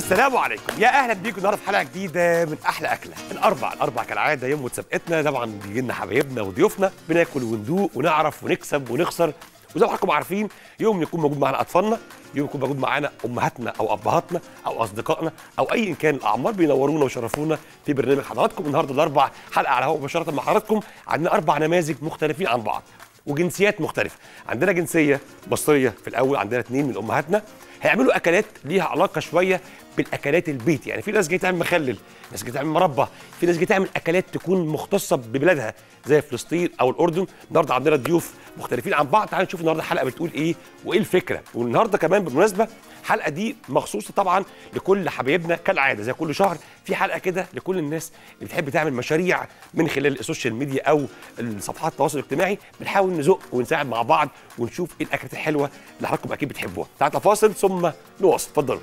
السلام عليكم يا اهلا بيكم النهارده في حلقه جديده من احلى اكله الاربع الاربع كالعاده يوم مسابقتنا طبعا بيجي لنا حبايبنا وضيوفنا بناكل وندوق ونعرف ونكسب ونخسر وزي ما حضراتكم عارفين يوم يكون موجود معانا اطفالنا يوم يكون موجود معانا امهاتنا او ابهاتنا او اصدقائنا او ايا كان الاعمار بينورونا ويشرفونا في برنامج حضراتكم النهارده الاربع حلقه على هواء مباشره مع حضراتكم عندنا اربع نماذج مختلفين عن بعض وجنسيات مختلفه عندنا جنسيه مصريه في الاول عندنا اثنين من امهاتنا هيعملوا اكلات ليها علاقه شويه بالاكلات البيت يعني في ناس جايه تعمل مخلل ناس جايه تعمل مربى في ناس جايه تعمل اكلات تكون مختصه ببلادها زي فلسطين او الاردن النهارده عندنا ضيوف مختلفين عن بعض تعالوا نشوف النهارده الحلقه بتقول ايه وايه الفكره والنهارده كمان بالمناسبه الحلقه دي مخصوصه طبعا لكل حبايبنا كالعاده زي كل شهر في حلقه كده لكل الناس اللي بتحب تعمل مشاريع من خلال السوشيال ميديا او صفحات التواصل الاجتماعي بنحاول نزق ونساعد مع بعض ونشوف ايه الاكلات الحلوه اللي حضراتكم اكيد بتحبوها تعالوا فاصل ثم نواصل اتفضلوا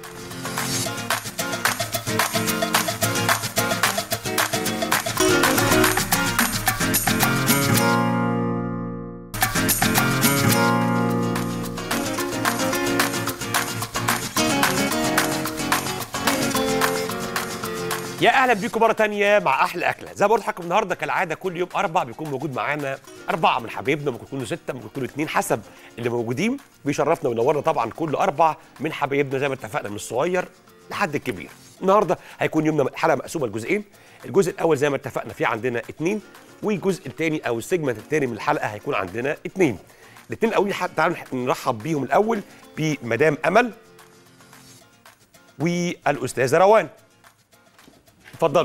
يا اهلا بيكم مره تانية مع احلى اكله زي ما قلت لحضراتكم النهارده كالعاده كل يوم اربع بيكون موجود معانا اربعه من حبايبنا ممكن يكونوا سته ممكن يكونوا اثنين حسب اللي موجودين بيشرفنا وينورنا طبعا كل اربع من حبايبنا زي ما اتفقنا من الصغير لحد الكبير النهارده هيكون يومنا حلقه مقسومه لجزئين الجزء الاول زي ما اتفقنا فيه عندنا اثنين والجزء الثاني او السيجمنت الثاني من الحلقه هيكون عندنا اثنين الاثنين الاولين تعالوا نرحب بيهم الاول بمدام امل والاستاذه روان اتفضلوا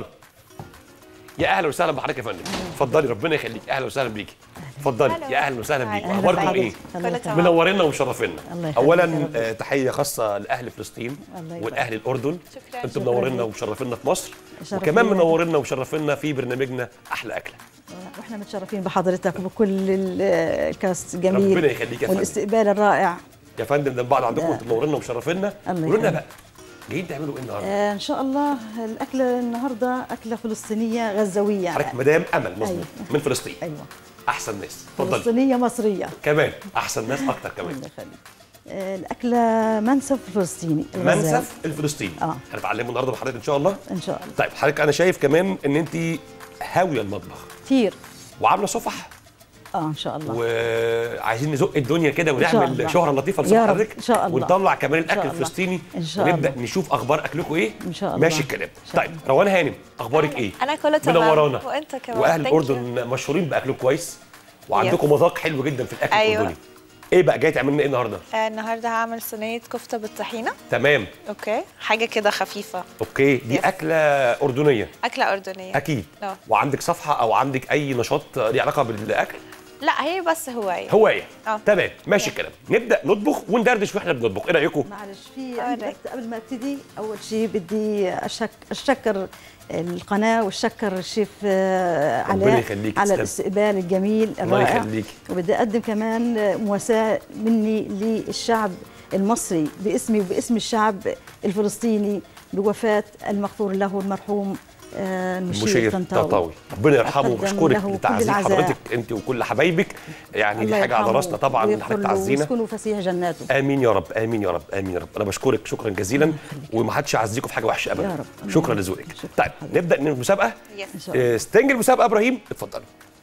يا اهلا وسهلا بحضرتك يا فندم اتفضلي ربنا يخليك اهلا وسهلا بيكي اتفضلي يا اهلا وسهلا بيكي أهلا اخباركم بحضرتك. ايه كله تمام. منورنا ومشرفينا الله يخليك اولا يا رب. آه، تحيه خاصه لاهل فلسطين الله يبارك. والاهل الاردن شكراً. انتم شكراً منورنا ليك. ومشرفينا في مصر شرف وكمان لينا. منورنا ومشرفينا في برنامجنا احلى اكله واحنا متشرفين بحضرتك وبكل ال- الكاست الجميل ربنا يخليك يا فندم. والاستقبال الرائع يا فندم ده بعض عندكم لا. انتم منورنا ومشرفينا الله قولوا لنا يخليك. بقى جايين تعملوا ايه النهارده؟ آه ان شاء الله الاكله النهارده اكله فلسطينيه غزاويه حضرتك مدام امل مظبوط أيوة. من فلسطين ايوه احسن ناس اتفضلي فلسطينيه مصريه كمان احسن ناس اكتر كمان الله يخليك آه الاكله منسف فلسطيني الغزال. منسف الفلسطيني آه. هنتعلمه النهارده مع حضرتك ان شاء الله ان شاء الله طيب حضرتك انا شايف كمان ان انت هاويه المطبخ كتير وعامله صفح اه ان شاء الله وعايزين نزق الدنيا كده إن شاء ونعمل الله. شهره لطيفه يا لصفحه رب. حضرتك إن شاء الله. ونطلع كمان إن شاء الاكل الله. الفلسطيني إن شاء ونبدا الله. نشوف اخبار اكلكم ايه إن شاء الله. ماشي الكلام إن شاء طيب الله. روان هانم اخبارك ايه انا كله تمام منورانا وانت كمان واهل Thank الاردن مشهورين باكلهم كويس وعندكم مذاق حلو جدا في الاكل أيوة. الاردني ايه بقى جاي تعمل لنا ايه النهارده you. آه، النهارده هعمل صينيه كفته بالطحينه تمام اوكي حاجه كده خفيفه اوكي دي Yes. اكله اردنيه اكله اردنيه اكيد اه. وعندك صفحه او عندك اي نشاط ليه علاقه بالاكل لا هي بس هوايه هوايه اه. تمام ماشي الكلام نبدا نطبخ وندردش واحنا بنطبخ ايه رايكم معلش في آه، عندي ليك. بس قبل ما ابتدي اول شيء بدي أشك اشكر القناه والشكر الشيف آه، ربنا علاء يخليك، على تسلم. الاستقبال الجميل الله الرائع يخليك. وبدي اقدم كمان آه، مواساه مني للشعب المصري باسمي وباسم الشعب الفلسطيني بوفاه المغفور له المرحوم آه، المشير المشير طنطاوي طنطاوي ربنا يرحمه أقدم وبشكرك له كل لتعزيز العزاء. حضرتك انت وكل حبايبك يعني دي الله حاجه على يرحمه راسنا طبعا ان ويغفر حضرتك له تعزينا ويسكنه فسيح جناته امين يا رب امين يا رب امين يا رب انا بشكرك شكرا جزيلا ومحدش يعزيكم في حاجه وحشه ابدا يا رب. شكرا لذوقك شكرا طيب حضرتك. نبدا من المسابقه يس ان شاء الله آه، ستنج المسابقه ابراهيم اتفضل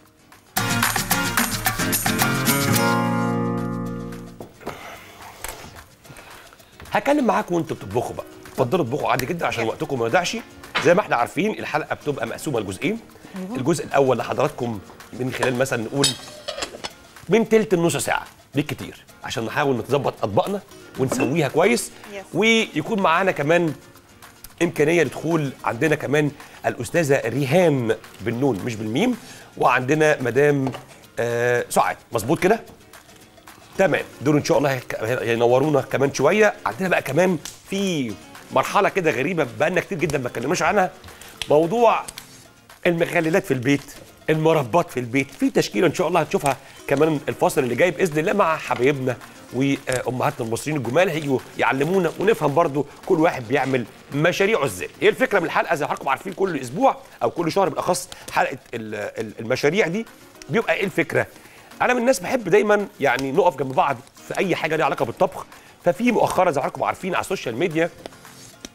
هكلم معاكم وانتوا بتطبخوا بقى اتفضلوا اطبخوا عادي جدا عشان وقتكم ما يضيعش زي ما احنا عارفين الحلقه بتبقى مقسومه لجزئين أيوة. الجزء الاول لحضراتكم من خلال مثلا نقول من تلت لنص ساعه بالكتير عشان نحاول نظبط اطباقنا ونسويها كويس Yes. ويكون معانا كمان امكانيه لدخول عندنا كمان الاستاذه ريهام بالنون مش بالميم وعندنا مدام آه سعاد مظبوط كده تمام دول ان شاء الله هيك- هينورونا كمان شويه عندنا بقى كمان في مرحله كده غريبه بقالنا كتير جدا ما اتكلمناش عنها موضوع المخللات في البيت المربات في البيت في تشكيله ان شاء الله هتشوفها كمان الفاصل اللي جاي باذن الله مع حبايبنا وامهاتنا المصريين الجمال هيجوا يعلمونا ونفهم برضو كل واحد بيعمل مشاريعه ازاي هي الفكره من الحلقه زي ما حضراتكم عارفين كل اسبوع او كل شهر بالاخص حلقه ال- ال- المشاريع دي بيبقى ايه الفكره انا من الناس بحب دايما يعني نقف جنب بعض في اي حاجه ليها علاقه بالطبخ ففي مؤخرا زي ما حضراتكم عارفين على السوشيال ميديا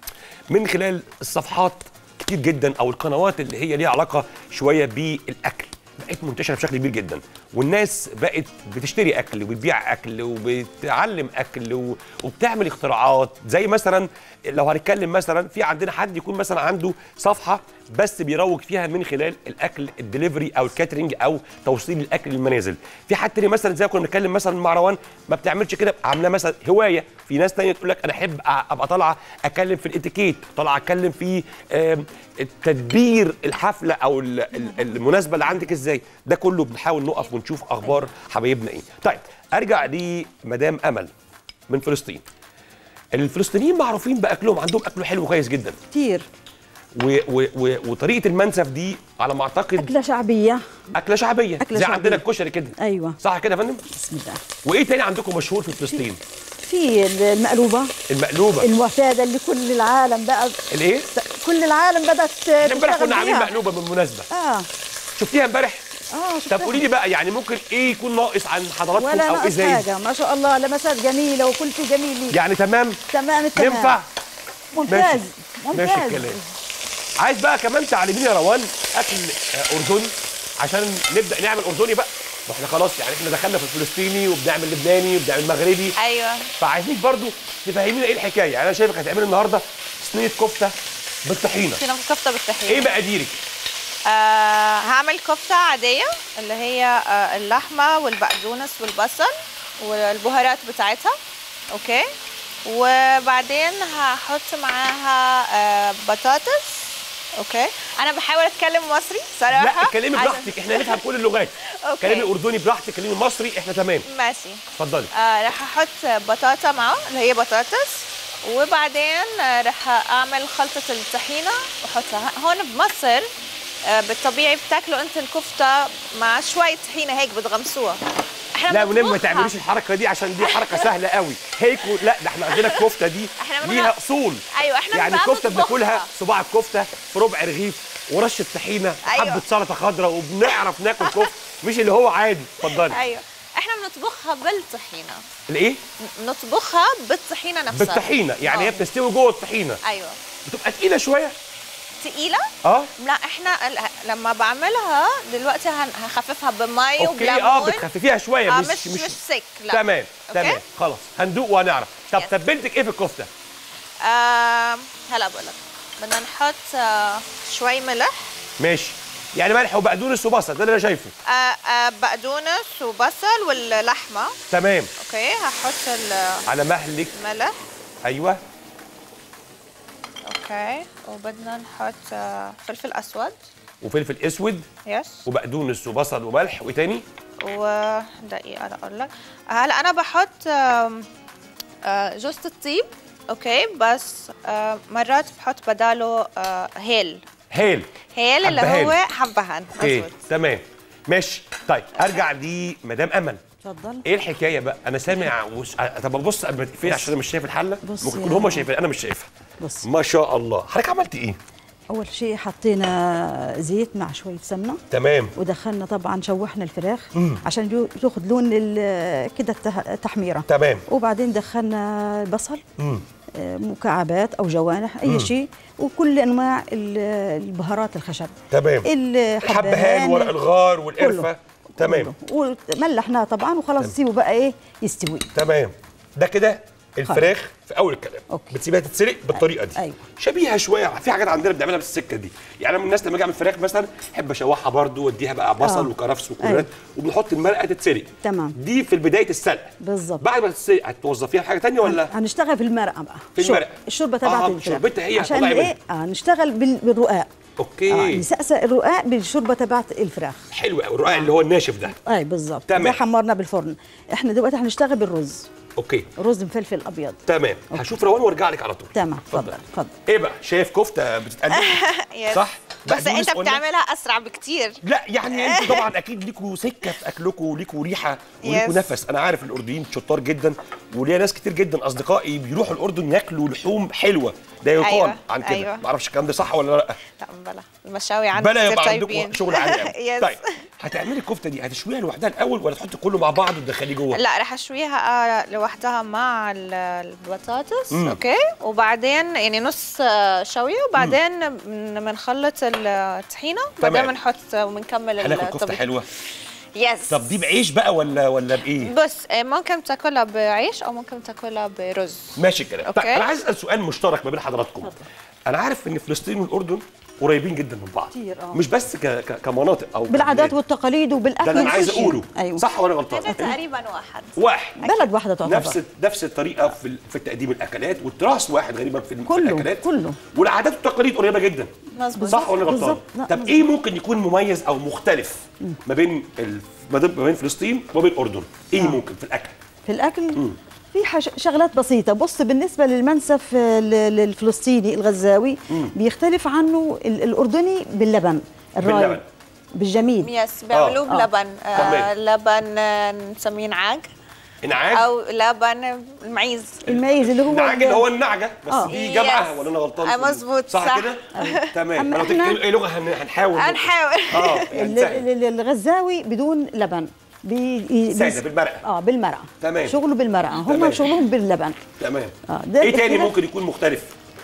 من خلال الصفحات كتير جدا او القنوات اللي هي ليها علاقه شويه بالاكل بقت منتشره بشكل كبير جدا والناس بقت بتشتري اكل وبتبيع اكل وبتعلم اكل و- وبتعمل اختراعات زي مثلا لو هنتكلم مثلا في عندنا حد يكون مثلا عنده صفحه بس بيروج فيها من خلال الاكل الدليفري او الكاترينج او توصيل الاكل للمنازل في حد تاني مثلا زي ما كنا بنتكلم مثلا مع روان ما بتعملش كده عامله مثلا هوايه في ناس تانية تقول لك انا احب أ- ابقى طالعه اتكلم في الاتيكيت طالعه اتكلم في آم، تدبير الحفله او ال- ال- المناسبه اللي عندك ازاي ده كله بنحاول نقف ونشوف اخبار حبايبنا ايه طيب ارجع لمدام امل من فلسطين الفلسطينيين معروفين باكلهم عندهم اكل حلو كويس جدا كتير و و و وطريقه المنسف دي على ما اعتقد أكلة شعبية اكله شعبيه أكلة زي شعبية. عندنا الكشري كده أيوة صح كده يا فندم بسم الله وايه تاني عندكم مشهور في فلسطين في المقلوبة المقلوبه المعتادة اللي كل العالم بقى الايه كل العالم بدأت احنا امبارح تشتغل كنا عاملين بيها. مقلوبه بالمناسبه اه شفتيها امبارح اه طب شفتها. قولي لي بقى يعني ممكن ايه يكون ناقص عن حضراتكم ولا او ناقص ازاي حاجة ما شاء الله لمسات جميلة وكل شيء جميل يعني تمام تمام التمام ينفع ممتاز ماشي ممتاز الكلام عايز بقى كمان تعلميني يا روان اكل آه، اردني عشان نبدا نعمل اردني بقى ما احنا خلاص يعني احنا دخلنا في الفلسطيني وبنعمل لبناني وبنعمل مغربي ايوه فعايزينك برضو تفهمينا ايه الحكايه يعني انا شايفك هتعملي النهارده صينيه كفته بالطحينه في كفته بالطحينه ايه مقاديرك آه هعمل كفته عاديه اللي هي آه اللحمه والبقدونس والبصل والبهارات بتاعتها اوكي وبعدين هحط معاها آه بطاطس اوكي انا بحاول اتكلم مصري صراحه لا اتكلمي عشان- براحتك احنا نفهم كل اللغات أوكي. كلمي اردني براحتك كلمي مصري احنا تمام ماشي اتفضلي آه راح احط بطاطا معه اللي هي بطاطس وبعدين آه راح اعمل خلطه الطحينه واحطها هون بمصر آه بالطبيعي بتاكلوا انت الكفته مع شويه طحينه هيك بتغمسوها احنا لا ونم ما بنطبخها. تعمليش الحركه دي عشان دي حركه سهله قوي هيك و... لا ده احنا عندنا الكفته دي إحنا بنعمل- ليها اصول ايوه احنا يعني بقى الكفته بنطبخها. بناكلها صباع الكفته في ربع رغيف ورشه طحينه أيوة. حبه سلطه خضراء وبنعرف ناكل كفته مش اللي هو عادي اتفضلي ايوه احنا بنطبخها بالطحينه الايه نطبخها بالطحينه نفسها بالطحينه يعني هي آه. بتستوي جوه الطحينه ايوه بتبقى تقيله شويه تقيله اه لا احنا ال- لما بعملها دلوقتي هن- هخففها بمي اوكي وبليمون اه بتخففيها شويه آه مش مش مش سك لا تمام أوكي؟ تمام خلاص هندوق وهنعرف طب Yes. تبلتك ايه في الكفته آه هلا بقول لك بدنا نحط آه شوي ملح ماشي يعني ملح وبقدونس وبصل ده اللي انا شايفه آه آه بقدونس وبصل واللحمه تمام اوكي هحط على مهلك الملح ايوه اوكي وبدنا نحط آه فلفل اسود وفلفل اسود يس وبقدونس وبصل وملح وايه تاني ودقيقه أنا اقول لك هلا انا بحط آم، آه جوز الطيب اوكي بس آه مرات بحط بداله آه هيل هيل هيل اللي حبهان. هو حبهان اوكي مظبوط تمام ماشي طيب ارجع لمدام امل اتفضل ايه الحكايه بقى انا سامع وش... طب بص قبل ما تقفلي عشان انا مش شايف الحله بص ممكن يا- يكون هم شايفين انا مش شايفها بص ما شاء الله حضرتك عملتي ايه اول شيء حطينا زيت مع شويه سمنه تمام ودخلنا طبعا شوحنا الفراخ عشان بيو- تاخد لون ال- كده التح- التحميره تمام وبعدين دخلنا البصل مم. آه، مكعبات او جوانح اي شيء وكل انواع ال- البهارات الخشب تمام الحبهان ورق الغار والقرفه تمام كله. وملحناها طبعا وخلاص نسيبه بقى ايه يستوي تمام ده كده الفراخ في اول الكلام أوكي. بتسيبها تتسلق بالطريقه دي أيوة. شبيهه شويه في حاجات عندنا بنعملها بالسكه دي يعني أنا من الناس لما اجي اعمل فراخ مثلا احب اشوحها برضو واديها بقى بصل آه. وكرفس وكرات أيوة. وبنحط المرقه تتسلق تمام. دي في بدايه السلق بالظبط. بعد ما تتسلق هتوظفيها في حاجه ثانيه ولا هنشتغل في المرقه بقى في الشرب- المرقة. الشوربه تبعت آه، الفراخ. شوربتها هي عشان هتطلعي ايه اه نشتغل بال- بالرقاق اوكي اه نسقسق الرقاق بالشوربه تبعت الفراخ حلو قوي الرقاق اللي هو الناشف ده اي بالظبط تمام. ده حمرنا بالفرن احنا دلوقتي هنشتغل بالرز اوكي رز مفلفل ابيض تمام هشوف روان وارجع لك على طول تمام اتفضل اتفضل ايه بقى شايف كفته بتتقدم يس. صح بس بقدونس انت قلنا؟ بتعملها اسرع بكتير لا يعني انتوا طبعا اكيد ليكوا سكه في اكلكم وليكوا ريحه وليكوا Yes. نفس انا عارف الاردنيين شطار جدا وليا ناس كتير جدا اصدقائي بيروحوا الاردن ياكلوا لحوم حلوه ده يقال أيوة، عن كده أيوة. ما اعرفش الكلام ده صح ولا لا لا بلا المشاوي عندي بلا كتير يبقى عندكم طيبين شغل عالي قوي يس. طيب هتعملي الكفته دي هتشويها لوحدها الاول ولا تحطي كله مع بعض وتدخليه جوه لا رح اشويها آه، لوحدها مع ال- البطاطس اوكي وبعدين يعني نص آه، شويه وبعدين بن- بنخلط الطحينه وبعدين تمام. بنحط وبنكمل هناكل كفته الطبيخ حلوه يس طب دي بعيش بقى ولا ولا بايه بص آه، ممكن تاكلها بعيش او ممكن تاكلها برز ماشي الكلام طيب أوكي. انا عايز اسال سؤال مشترك ما بين حضراتكم انا عارف ان فلسطين والاردن قريبين جدا من بعض كتير، آه. مش بس ك... ك... كمناطق او بالعادات كبلاد. والتقاليد وبالاكل ده اللي انا عايز وكل شيء. اقوله ايوه صح ولا غلطان هذا تقريبا واحد واحد بلد واحده تعتبر نفس نفس الطريقه في ال- في تقديم الاكلات والتراث واحد غالبا في, ال- في كله، الاكلات كله. والعادات والتقاليد قريبه جدا مظبوط صح ولا غلطان بالظبط. لا، طب مظبوط. ايه ممكن يكون مميز او مختلف ما بين ال... ما بين- ما بين فلسطين وما بين الاردن ايه ممكن في الاكل في الاكل في حش- شغلات بسيطه بص بالنسبه للمنسف آه، ل- للفلسطيني الغزاوي بيختلف عنه ال- الاردني باللبن الرايب باللبن. بالجميل يس بيعملوه آه. بلبن آه تمام. لبن آه، نسميه نعاج انعاج او لبن المعيز المعيز اللي هو النعاج اللي هو النعجه بس آه. دي جمعها يس. ولا انا غلطان آه، مظبوط، صح, صح. كده تمام أما انا قلت لك إحنا- ايه لغه هن- هنحاول هنحاول اه يعني ال- سهل. ال- ال- الغزاوي بدون لبن بي بي- سادة بالمرقة. اه بالمرقه تمام. شغله بالمرقه تمام. هم شغلهم باللبن تمام آه، ده ايه تاني الاختلاف- ممكن يكون مختلف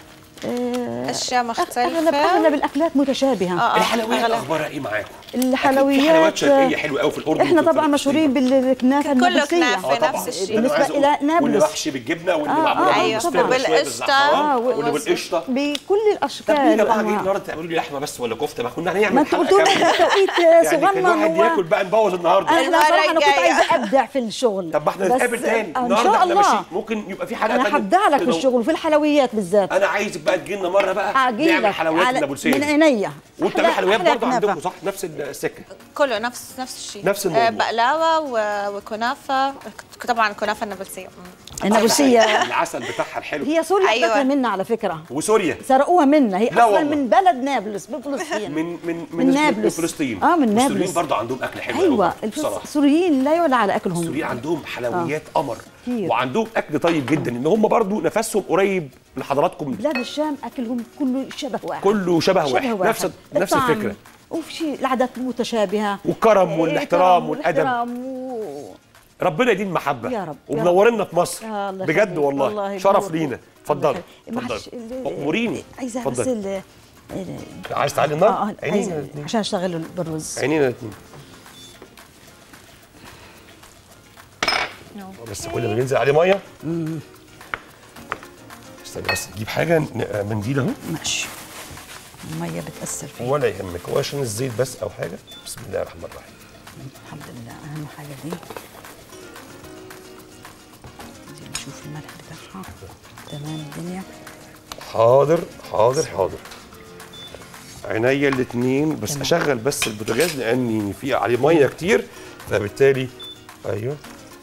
آه، اشياء اغلب مختلفه اغلب الاكلات متشابهه آه. الحلويات أغلب. اخبارها ايه معاكم الحلويات في حلويات شرقيه حلوه قوي في الاردن احنا وفي طبعا فلسطين. مشهورين بالكنافه كله النابلسيه كنافة. اه طبعا نفس الشيء. ده أنا بالنسبة عايز أقول. إلى نابلس. واللي محشي بالجبنه واللي آه، معموله آه، أيوة. بالمصفر طبعاً. بشوية بالقشطة. بالزعفران آه، واللي والمصفر. بالقشطه بكل طب الاشكال ليه يا جماعه جايين والأنواع. النهارده تعملوا لي لحمه بس ولا كفته ما كنا هنعمل ما انتوا حلقة قلتوا لنا كاملة. توقيت يعني كان صغنن الواحد هو ياكل بقى نبوظ النهارده انا المرة صراحه انا كنت الجاية. عايزه ابدع في الشغل طب ما احنا بس نتقابل تاني ان النهارده شاء احنا الله ماشيين ممكن يبقى في حلقه انا تانية. هبدع لك في لو- الشغل وفي الحلويات بالذات انا عايزك بقى تجي لنا مره بقى نعمل هجيلك حلويات على- النابلسيه من دي. عينيا وانت بتعمل أحلى- حلويات أحلى برضه عندكم كنافة. صح نفس السكه كله نفس نفس الشيء نفس الموضوع. آه، بقلاوه و- وكنافه طبعا الكنافه النابلسيه مم. النابلسيه العسل بتاعها الحلو هي سوريا أيوة. أيوة. منا على فكره وسوريا سرقوها منا هي لا اصلا والله. من بلد نابلس بفلسطين من من من, من نابلس. فلسطين آه، من السوريين نابلس. برضه عندهم اكل حلو ايوه قوي بصراحه السوريين لا يعلى على اكلهم السوريين عندهم حلويات قمر كتير. وعندهم اكل طيب جدا ان هم برضه نفسهم قريب من حضراتكم بلاد الشام اكلهم كله شبه واحد كله شبه, شبه واحد. واحد نفس نفس الطعم. الفكره وفي شيء العادات متشابهه والكرم إيه، والاحترام كرم والادب والاحترام و... ربنا يديم محبه يا رب، يا ومنورنا في مصر يا الله بجد يخليك. والله, والله شرف ينور. لينا اتفضلي الله يخليك. اتفضلي معلش، ال- اموريني عايزه بس اتفضلي. ال- ال- عايز تعالي النار اه اه عينينا عايزة الاثنين عشان اشتغل بالرز عينينا الاثنين بس كل ما بينزل عليه ميه استني بس نجيب حاجه ن- منديل اهو ماشي الميه بتاثر فيه ولا يهمك هو عشان الزيت بس او حاجه بسم الله الرحمن الرحيم الحمد لله اهم حاجه دي دي نشوف الملح بتاعها تمام الدنيا حاضر حاضر حاضر عينيا الاثنين بس تمام. اشغل بس البوتاجاز لان في عليه ميه كتير فبالتالي ايوه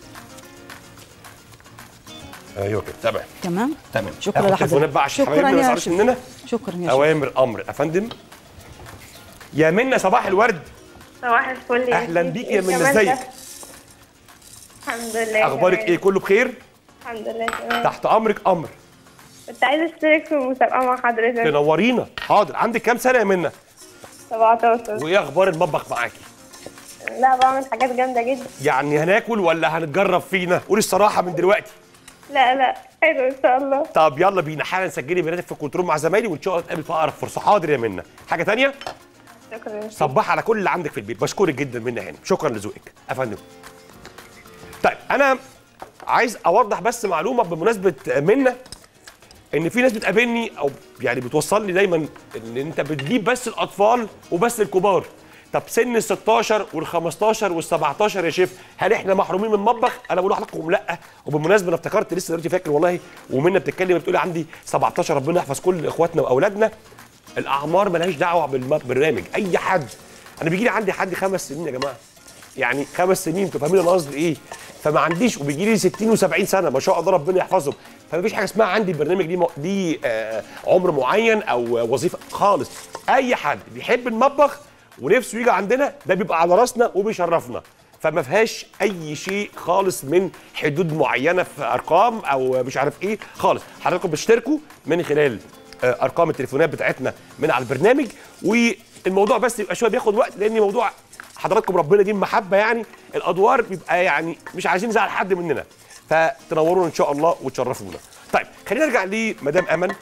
ايوه كده تمام تمام تمام شكرا آخد لحضرتك. تليفونات بقى عشان شكراً حبايبنا ما يا يزعلوش شيخ. مننا شكرا يا شيخ اوامر امر يا فندم يا منى صباح الورد صباح الفل يا اهلا سيدي. بيك يا منى كمان ازيك ده. الحمد لله اخبارك تمام. ايه كله بخير الحمد لله تمام تحت امرك امر كنت عايزه اشترك في المسابقه مع حضرتك تنورينا حاضر عندك كام سنه يا منى 17 وايه اخبار المطبخ معاكي لا بعمل حاجات جامده جدا يعني هناكل ولا هنتجرب فينا قولي الصراحه من دلوقتي لا لا حلو ان شاء الله طب يلا بينا حالا سجلي بياناتك في الكنترول مع زمايلي وان شاء الله نتقابل في اقرب فرصه حاضر يا منى حاجه تانية شكرا صباح على كل اللي عندك في البيت بشكرك جدا منى هاني شكرا لذوقك يا فندم طيب انا عايز اوضح بس معلومه بمناسبه منى ان في ناس بتقابلني او يعني بتوصل لي دايما ان انت بتجيب بس الاطفال وبس الكبار طب سن ال 16 وال 15 وال 17 يا شيف هل احنا محرومين من المطبخ؟ انا بقول لحضراتكم لا وبالمناسبه انا افتكرت لسه دلوقتي فاكر والله ومنى بتتكلم بتقول عندي 17 ربنا يحفظ كل اخواتنا واولادنا الاعمار ملهاش دعوه بالبرنامج اي حد انا بيجي لي عندي حد خمس سنين يا جماعه يعني خمس سنين انتوا فاهمين انا قصدي ايه فما عنديش وبيجي لي 60 و70 سنه ما شاء الله ربنا يحفظهم فما فيش حاجه اسمها عندي البرنامج دي دي آه عمر معين او وظيفه خالص اي حد بيحب المطبخ ونفسه يجي عندنا ده بيبقى على راسنا وبيشرفنا فما فيهاش اي شيء خالص من حدود معينه في ارقام او مش عارف ايه خالص حضراتكم بتشتركوا من خلال آه، ارقام التليفونات بتاعتنا من على البرنامج والموضوع بس يبقى شويه بياخد وقت لان موضوع حضراتكم ربنا دي محبه يعني الادوار بيبقى يعني مش عايزين نزعل حد مننا فتنورونا ان شاء الله وتشرفونا طيب خلينا نرجع لمدام امل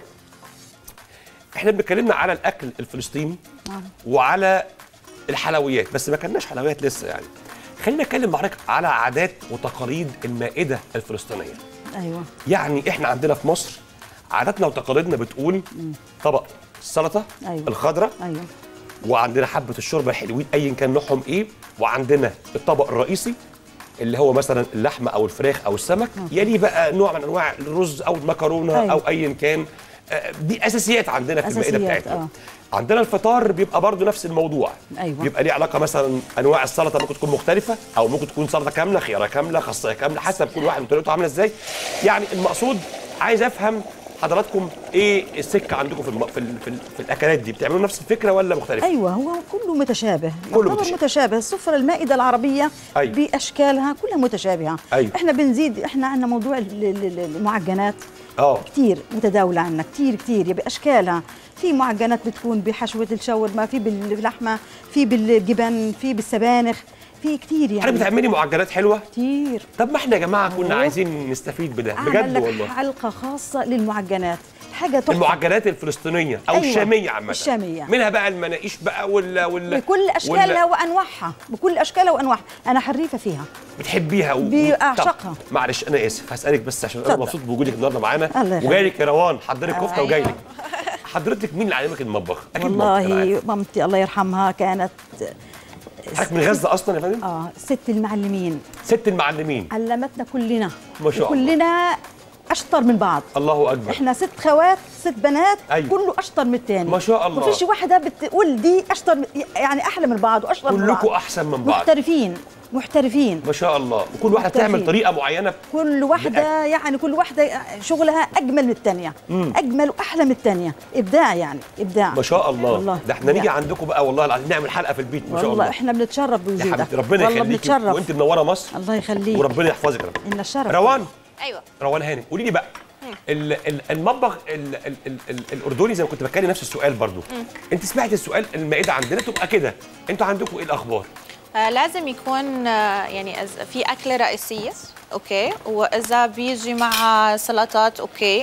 احنا بنتكلمنا على الاكل الفلسطيني وعلى الحلويات بس ما كناش حلويات لسه يعني خلينا نتكلم مع حضرتك على عادات وتقاليد المائده الفلسطينيه ايوه يعني احنا عندنا في مصر عاداتنا وتقاليدنا بتقول طبق السلطه أيوة. الخضراء ايوه وعندنا حبه الشوربه الحلوين ايا كان نوعهم ايه وعندنا الطبق الرئيسي اللي هو مثلا اللحمه او الفراخ او السمك يلي بقى نوع من انواع الرز او المكرونه أيوة. او ايا كان آه، دي اساسيات عندنا في المائده أساسيات، بتاعتنا آه. عندنا الفطار بيبقى برضو نفس الموضوع أيوة. بيبقى ليه علاقه مثلا انواع السلطه ممكن تكون مختلفه او ممكن تكون سلطه كامله خياره كامله خاصيه كامله حسب كل واحد طريقته عامله ازاي يعني المقصود عايز افهم حضراتكم ايه السكه عندكم في الم... في, ال... في, ال... في الاكلات دي بتعملوا نفس الفكره ولا مختلفه ايوه هو كله متشابه كله يعتبر متشابه. متشابه السفره المائده العربيه أيوة. باشكالها كلها متشابهه أيوة. احنا بنزيد احنا عندنا موضوع ال- ال- ال- المعجنات اه كتير متداولة عنا كتير كتير بأشكالها في معجنات بتكون بحشوة الشاورما في باللحمة في بالجبن في بالسبانخ في كتير حضرتك يعني بتعملي معجنات حلوه كتير طب ما احنا يا جماعه كنا أيوة. عايزين نستفيد بده أعمل بجد لك والله حلقة خاصة للمعجنات حاجة تحفة المعجنات الفلسطينيه او أيوة. الشاميه عامه الشامية. منها بقى المناقيش بقى ولا ولا بكل أشكالها وأنواعها بكل أشكالها وأنواعها أنا حريفة فيها بتحبيها و... بعشقها. طب، معلش انا اسف هسالك بس عشان انا اتفضل. مبسوط بوجودك النهارده معانا الله يخليك. وجاي لك يا روان حضرتك كفته أيوة. وجاي لك حضرتك مين اللي علمك المطبخ؟ اكيد مامتك، أنا والله عارف. مامتي الله يرحمها كانت حضرتك من غزه اصلا يا فندم؟ اه ست المعلمين ست المعلمين علمتنا كلنا ما شاء الله. كلنا اشطر من بعض الله اكبر احنا ست خوات ست بنات أيوة. كله اشطر من الثاني ما شاء الله. ما فيش واحده بتقول دي اشطر من يعني احلى من بعض واشطر من بعض كلكم احسن من بعض محترفين محترفين ما شاء الله وكل واحده بتعمل محترفين. طريقه معينه كل واحده يعني كل واحده شغلها اجمل من الثانيه اجمل واحلى من الثانيه ابداع يعني ابداع ما شاء الله والله ده احنا نيجي إبداع. عندكم بقى والله العظيم نعمل حلقه في البيت ما شاء والله الله احنا بنتشرف يا بوجودك حبيبتي ربنا والله يخليكي بنتشرف وانت منوره مصر الله يخليك وربنا يحفظك يا رب ان الشرف روان ايوه روان هانم قولي لي بقى ال- ال- المطبخ ال- ال- ال- ال- الاردني زي ما كنت بتكلم نفس السؤال برضو انت سمعت السؤال المائده عندنا تبقى كده انتوا عندكم ايه الاخبار آه، لازم يكون آه، يعني أز- في أكلة رئيسية أوكي وإذا بيجي مع سلطات أوكي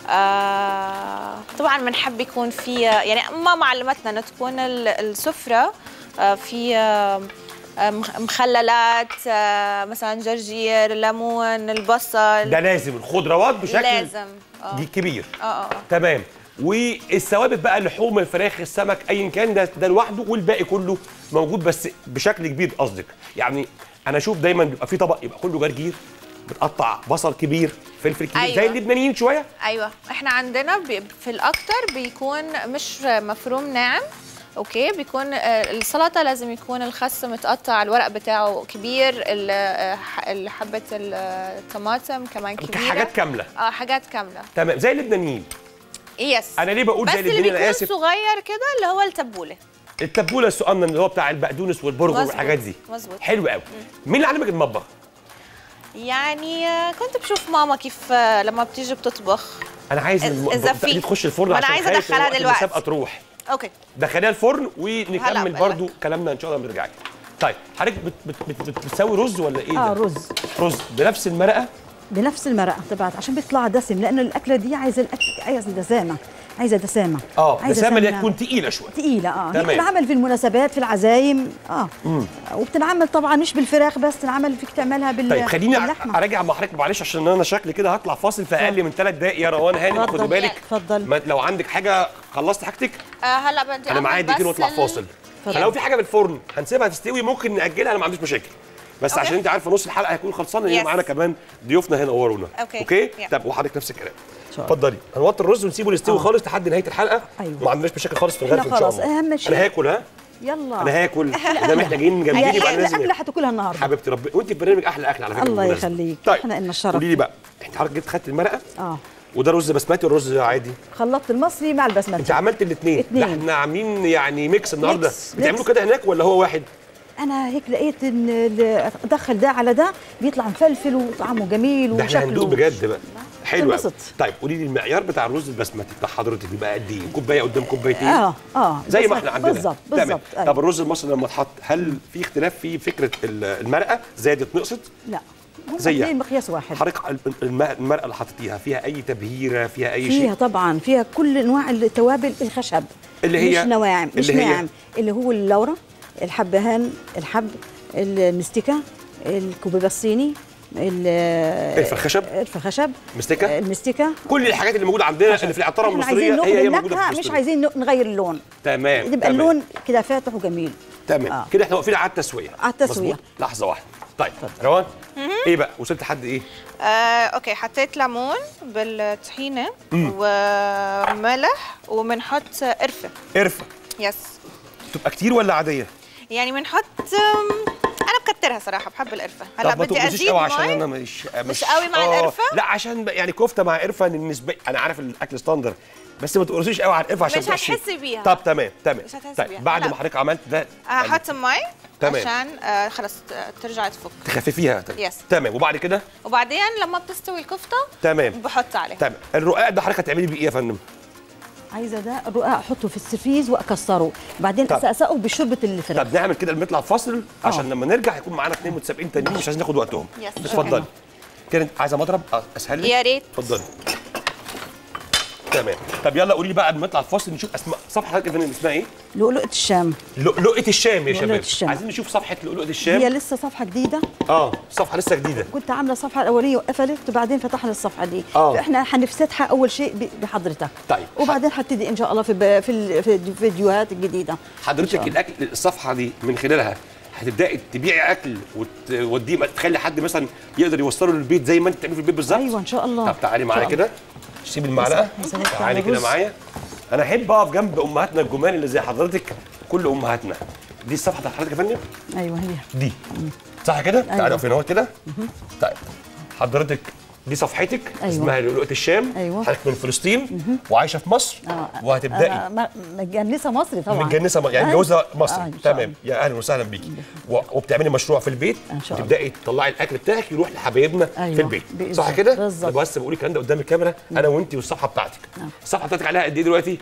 آه طبعا بنحب يكون في يعني ماما علمتنا انه تكون ال- السفرة آه في آه آه، مخ- مخللات آه مثلا جرجير ليمون البصل ده لازم الخضروات بشكل لازم اه دي كبير اه اه تمام والثوابت بقى اللحوم الفراخ السمك ايا كان ده ده لوحده والباقي كله موجود بس بشكل كبير قصدك يعني انا اشوف دايما بيبقى في طبق يبقى كله جرجير بتقطع بصل كبير فلفل كبير أيوة. زي اللبنانيين شويه ايوه احنا عندنا بي في الاكتر بيكون مش مفروم ناعم اوكي بيكون آه، السلطه لازم يكون الخس متقطع الورق بتاعه كبير ال- آه، ح- ال- حبه ال- آه، الطماطم كمان كبيره حاجات كامله اه حاجات كامله تمام زي اللبنانيين يس انا ليه بقول بس زي اللي اللبنانيين انا بيكون اسف صغير كده اللي هو التبوله التبوله السقنن اللي هو بتاع البقدونس والبرغل مظبوط، والحاجات دي مظبوط. حلو قوي مين اللي علمك المطبخ يعني آه، كنت بشوف ماما كيف آه، لما بتيجي بتطبخ انا عايز إذا الم- في- دي تخش الفرن ما أنا عشان عايزة خايف أدخلها وقت دلوقتي. المسابقه تروح اوكي دخليها الفرن هلا ونكمل بقول برضو كلامنا ان شاء الله لما ترجعي طيب حضرتك بت بت بت بت بتسوي رز ولا ايه اه ده؟ رز رز بنفس المرقه بنفس المرقه تبعت عشان بيطلع دسم لانه الاكله دي عايزه الاكل عايزه دسامه عايزه دسامه اه عايزة دسامه اللي سمنة. تكون تقيله شويه تقيلة اه هي تمام. بتنعمل في المناسبات في العزايم اه وبتنعمل طبعا مش بالفراخ بس تنعمل فيك تعملها بال طيب خليني باللحمة. اراجع مع حضرتك معلش عشان انا شكلي كده هطلع فاصل في اقل من ثلاث دقائق يا روان هانم اتفضل. خدي بالك اتفضل. ما لو عندك حاجه خلصت حاجتك آه هلا بدي انا أعمل معايا دقيقتين بس واطلع ال- فاصل اتفضل. فلو في حاجه في الفرن هنسيبها تستوي ممكن ناجلها انا ما عنديش مشاكل بس أوكي. عشان انت عارفه نص الحلقه هيكون خلصان لان Yes. معانا كمان ضيوفنا هنا ورونا أوكي. اوكي Yeah. طب وحضرتك نفس الكلام شاء الله. اتفضلي هنوطي الرز ونسيبه يستوي آه. خالص لحد نهايه الحلقه أيوة. وما عندناش مشاكل خالص في إحنا الغرف ان شاء خلاص، الله أهم شيء- انا هاكل ها يلا انا هاكل ما دام احنا جايين جنبين هي يبقى انا احلى لازم اكله آكل. هتاكلها النهارده حبيبتي ربي وانت في برنامج احلى اكل على فكره الله بالمناسبة. يخليك. طيب إحنا إلنا الشرف. قولي لي بقى انت حضرتك جيت خدت المرقه اه وده رز بسمتي والرز عادي خلطت المصري مع انت البسمتي عملت الاثنين اتنين. ده احنا عاملين يعني ميكس النهارده ميكس، بتعملوا ميكس. كده هناك ولا هو واحد انا هيك لقيت ان ال- ادخل ده على ده بيطلع مفلفل وطعمه جميل ده احنا وشكله هندوق بجد بقى حلو قوي تنبسط. طيب قولي لي المعيار بتاع الرز البسمتي بتاع حضرتك بيبقى قد ايه كوبايه قدام كوبايتين اه اه زي ما بس- احنا عندنا بالظبط تمام. بالظبط طب أيوة. الرز المصري لما اتحط هل في اختلاف في فكره ال- المرقه زادت نقصت لا هم زيها. الاثنين مقياس واحد حضرتك الم- الم- المرقه اللي حطيتيها فيها اي تبهيره فيها اي فيها شيء طبعا فيها كل انواع التوابل الخشب اللي هي- مش نواعم مش اللي هي- ناعم اللي هو اللورة الحبهان الحب المستكة الكوبيبه الصيني ال- قرفة الخشب؟ قرفة الخشب مستكة؟ المستكه كل الحاجات اللي موجوده عندنا اللي في العطاره احنا المصريه عايزين هي هي نقلب موجوده في النكهه مش الفلسطينية. عايزين ن- نغير اللون تمام يبقى تمام. اللون كده فاتح وجميل تمام آه. كده احنا واقفين على التسويه على التسوية. مظبوط؟ لحظه واحده طيب روان ايه بقى وصلت لحد ايه آه، اوكي حطيت ليمون بالطحينه وملح وبنحط قرفه قرفه يس تبقى كتير ولا عاديه يعني بنحط أم، انا بكترها صراحه بحب القرفه هلا طب ما بدي تقرصيش ازيد قوي عشان مي انا مش مش قوي مع آه، القرفة؟ لا عشان ب- يعني كفته مع قرفه بالنسبه انا عارف الاكل ستاندر بس ما تقرصيش قوي على القرفه عشان مش تحشي. هتحسي بيها. طب تمام تمام مش هتحسي طيب بيها. بعد لا. ما حضرتك عملت ده هحط مي تمام. عشان آه، خلص ت- ترجع تفك تخففيها Yes. تمام وبعد كده وبعدين لما بتستوي الكفته تمام بحط عليها تمام الرقاق ده حضرتك هتعملي بيه ايه يا فندم عايزه ده الرقاق احطه في السفيز واكسره بعدين طب. اسقسقه بشوربه الفراخ طب نعمل كده نطلع فاصل عشان لما نرجع هيكون معانا اثنين متسابقين تانيين مش عايزين ناخد وقتهم Yes. اتفضلي كده انت عايزه مضرب أه، اسهل لك يا ريت. اتفضلي تمام طب يلا قولي لي بقى قبل ما نطلع الفاصل نشوف اسماء صفحه حضرتك يا فندم اسمها ايه؟ لؤلؤه الشام لؤلؤه الشام يا لؤلؤة شباب الشام. عايزين نشوف صفحه لؤلؤه هي الشام لسه صفحه جديده اه صفحه لسه جديده كنت عامله الصفحه الاوليه وقفلت وبعدين فتحنا الصفحه دي آه. فاحنا هنفتتحها اول شيء ب- بحضرتك طيب. وبعدين هبتدي ان شاء الله في ب- في ال- في الفيديوهات الجديده إن حضرتك شاء الله. الاكل الصفحه دي من خلالها هتبداي تبيعي اكل وتوديه تخلي حد مثلا يقدر يوصله للبيت زي ما انت بتعملي في البيت بالظبط ايوه ان شاء الله طب تعالي إن معايا شاء الله. كده سيب المعلقه بس- بس تعالي على كده الرز. معايا انا احب اقف جنب امهاتنا الجمال اللي زي حضرتك كل امهاتنا دي الصفحه بتاعت حضرتك يا فندم ايوه هي دي صح كده تعالي أيوة. اقفين اهو كده طيب حضرتك دي صفحتك أيوة. اسمها لؤلؤه الشام أيوة. حضرتك من فلسطين وعايشه في مصر آه، وهتبداي أنا م- متجنسه مصري طبعا متجنسه م- يعني أي. جوزها مصري آه، إن شاء تمام يا اهلا وسهلا بيكي و- وبتعملي مشروع في البيت إن شاء الله. تبداي تطلعي الاكل بتاعك يروح لحبايبنا أيوة، في البيت بإذن صح الله. كده بالظبط. أنا بس بقول الكلام ده قدام الكاميرا انا وانت والصفحه بتاعتك الصفحه بتاعتك عليها قد ايه دلوقتي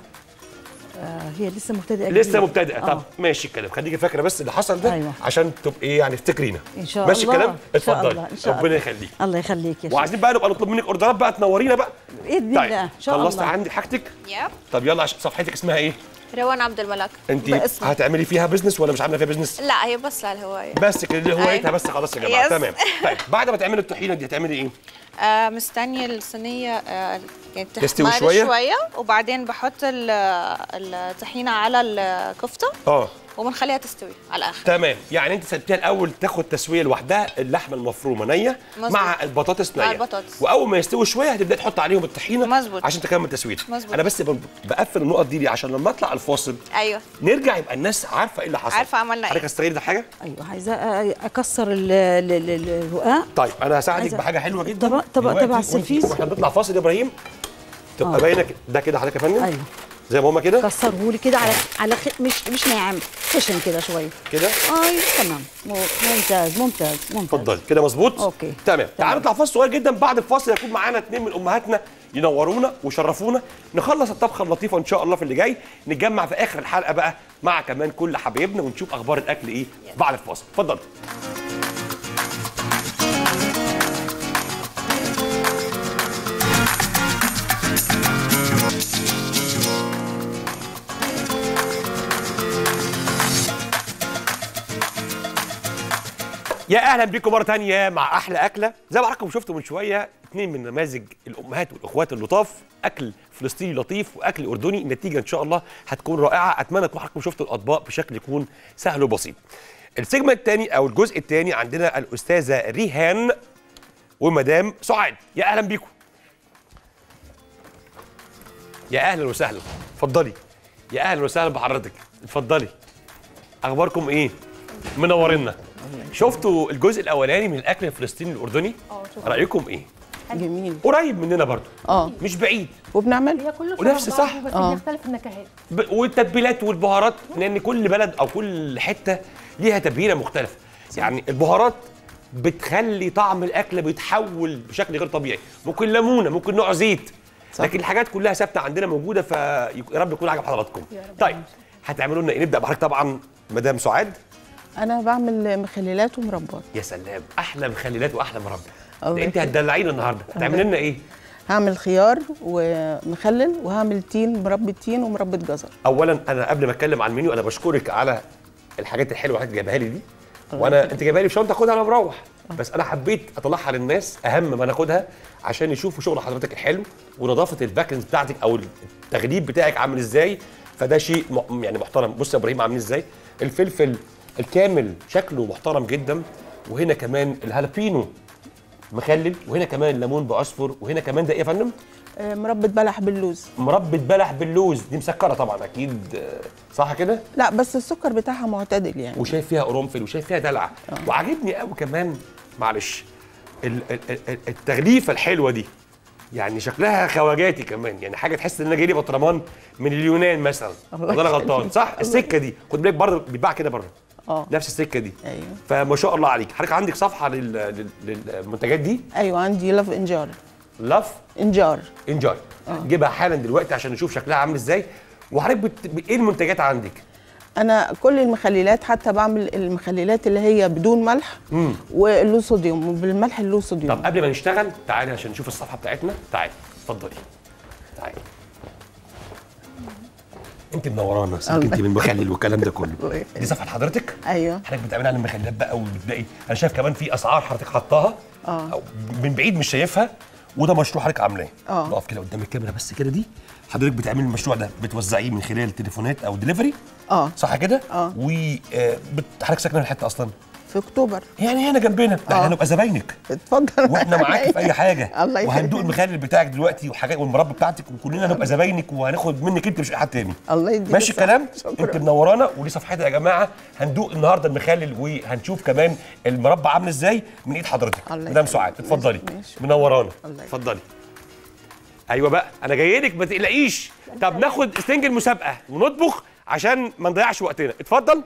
آه، هي لسه مبتدئه لسه جديد. مبتدئه آه. طب ماشي الكلام خليكي فاكره بس اللي حصل ده أيوة. عشان تبقي يعني تفتكرينا ان شاء ماشي الله الكلام إن شاء اتفضلي الله، إن شاء ربنا الله. يخليك الله يخليك يا شيخ وعايزين بقى نبقى نطلب منك اوردرات بقى تنورينا بقى باذن طيب الله ان شاء الله خلصت عندي حاجتك يب طب يلا عشان صفحتك اسمها ايه روان عبد الملك انت باسمي. هتعملي فيها بزنس ولا مش عامله فيها بزنس لا هي بس للهوايه بس كده دي هوايتها أيوة. بس خلاص يا جماعه Yes. تمام طيب بعد ما تعملي الطحينه دي هتعملي ايه آه مستنيه الصينيه آه يعني تستوي تحمر شوية؟ شويه وبعدين بحط ال- الطحينه على الكفته اه وبنخليها تستوي على الاخر تمام يعني انت سبتيها الاول تاخد تسويه لوحدها اللحمه المفرومه نيه مظبوط. مع البطاطس نيه مع البطاطس. واول ما يستوي شويه هتبدا تحط عليهم الطحينه مظبوط. عشان تكمل تسويتها مظبوط. انا بس ب- بقفل النقط دي ليه؟ عشان لما اطلع الفاصل ايوه نرجع يبقى الناس عارفه ايه اللي حصل عارفة عملنا إيه. حضرتك هتستغلي ده حاجه ايوه عايزه أ- اكسر ال- ال- ال- الرقاق طيب انا هساعدك عايزة- بحاجه حلوه جدا طبق- طبق دلوقتي تبع وانت- السفيس. واحنا بنطلع فاصل يا ابراهيم تبقى آه. باينه كده- ده كده حضرتك يا فندم ايوه زي ما هما كده كسره لي كده على على خ... مش مش ناعم خشن كده شويه كده ايوه تمام مو- ممتاز ممتاز ممتاز اتفضل كده مظبوط أوكي. تمام تعالوا تمام. نطلع فاصل صغير جدا بعد الفاصل هيكون معانا اثنين من امهاتنا ينورونا ويشرفونا نخلص الطبخه اللطيفه ان شاء الله في اللي جاي نتجمع في اخر الحلقه بقى مع كمان كل حبايبنا ونشوف اخبار الاكل ايه بعد الفاصل اتفضل يا اهلا بيكم مره تانية مع احلى اكله زي ما حضراتكم شفتوا من شويه اثنين من نماذج الامهات والاخوات اللطاف اكل فلسطيني لطيف واكل اردني النتيجه ان شاء الله هتكون رائعه اتمنى تكون حضراتكم شفتوا الاطباق بشكل يكون سهل وبسيط السيجمنت الثاني او الجزء الثاني عندنا الاستاذه ريهان ومدام سعاد يا اهلا بيكم يا اهلا وسهلا اتفضلي يا اهلا وسهلا بحضرتك اتفضلي اخباركم ايه منورينا شفتوا الجزء الاولاني من الاكل الفلسطيني الاردني رايكم ايه جميل قريب مننا برضو اه مش بعيد وبنعمل هي كله ونفس شبه صح. بعضه بس آه. بيختلف النكهات ب... والتتبيلات والبهارات لان كل بلد او كل حته ليها تتبيله مختلفه يعني البهارات بتخلي طعم الاكل بيتحول بشكل غير طبيعي ممكن ليمونه ممكن نوع زيت صح. لكن الحاجات كلها ثابته عندنا موجوده فيا رب يكون عجب حضراتكم طيب هتعملوا لنا ايه نبدا بحضرتك طبعا مدام سعاد انا بعمل مخللات ومربات يا سلام احلى مخللات واحلى مربى الله ده انت يخليك. هتدلعينا النهارده هتعمل لنا ايه هعمل خيار ومخلل وهعمل تين مربى تين ومربى جزر اولا انا قبل ما اتكلم عن المنيو انا بشكرك على الحاجات الحلوه اللي حضرتك جايبها لي دي وانا انت جايبها لي في شنطه اخدها وانا مروح بس انا حبيت اطلعها للناس اهم ما ناخدها عشان يشوفوا شغل حضرتك الحلو ونظافه الباكنز بتاعتك او التغليف بتاعك عامل ازاي فده شيء م- يعني محترم بص يا ابراهيم عاملين ازاي الفلفل الكامل شكله محترم جدا وهنا كمان الهالبينو مخلل وهنا كمان ليمون باصفر وهنا كمان ده ايه يا فندم آه، مربى بلح باللوز مربى بلح باللوز دي مسكره طبعا اكيد آه، صح كده لا بس السكر بتاعها معتدل يعني وشايف فيها قرنفل وشايف فيها دلع وعاجبني قوي كمان معلش ال- ال- ال- التغليفه الحلوه دي يعني شكلها خواجاتي كمان يعني حاجه تحس ان انا جاي لي بطرمان من اليونان مثلا الله ولا انا يخليك. غلطان صح الله السكه دي خد بالك برضه بيتباع كده بره اه نفس السكه دي ايوه فما شاء الله عليك حضرتك عندك صفحه لل- لل- للمنتجات دي ايوه عندي لف انجار لاف انجار انجوي جيبها حالا دلوقتي عشان نشوف شكلها عامل ازاي وحضرتك بت... ايه المنتجات عندك انا كل المخللات حتى بعمل المخللات اللي هي بدون ملح مم. واللو صوديوم وبالملح اللو صوديوم طب قبل ما نشتغل تعالي عشان نشوف الصفحه بتاعتنا تعالي اتفضلي تعالي انت منورانا سيبك انت من المخلل والكلام ده كله الله دي يخليك. صفحه حضرتك ايوه حضرتك بتعملي على المخللات بقى وبتلاقي انا شايف كمان في اسعار حضرتك حطاها اه. أو من بعيد مش شايفها وده مشروع حضرتك عاملاه اه. نقف كده قدام الكاميرا بس كده دي حضرتك بتعملي المشروع ده بتوزعيه من خلال التليفونات او دليفري اه صح كده؟ اه. وحضرتك ساكنه الحته اصلا في اكتوبر يعني هنا جنبنا ده اه. احنا هنبقى زباينك اتفضل واحنا معاكي في اي حاجه الله يخليك. وهندوق المخلل بتاعك دلوقتي وحاجات والمربى بتاعتك وكلنا هنبقى زباينك وهناخد منك انت مش اي حد تاني الله يديك ماشي الصحة. الكلام شكراً. انت منورانا ودي صفحتي يا جماعه هندوق النهارده المخلل وهنشوف كمان المربى عامل ازاي من ايد حضرتك الله مدام يخليك. سعاد اتفضلي ماشي. منورانا الله يخليك. اتفضلي ايوه بقى انا جاي لك ما تقلقيش طب ناخد استنج المسابقه ونطبخ عشان ما نضيعش وقتنا اتفضل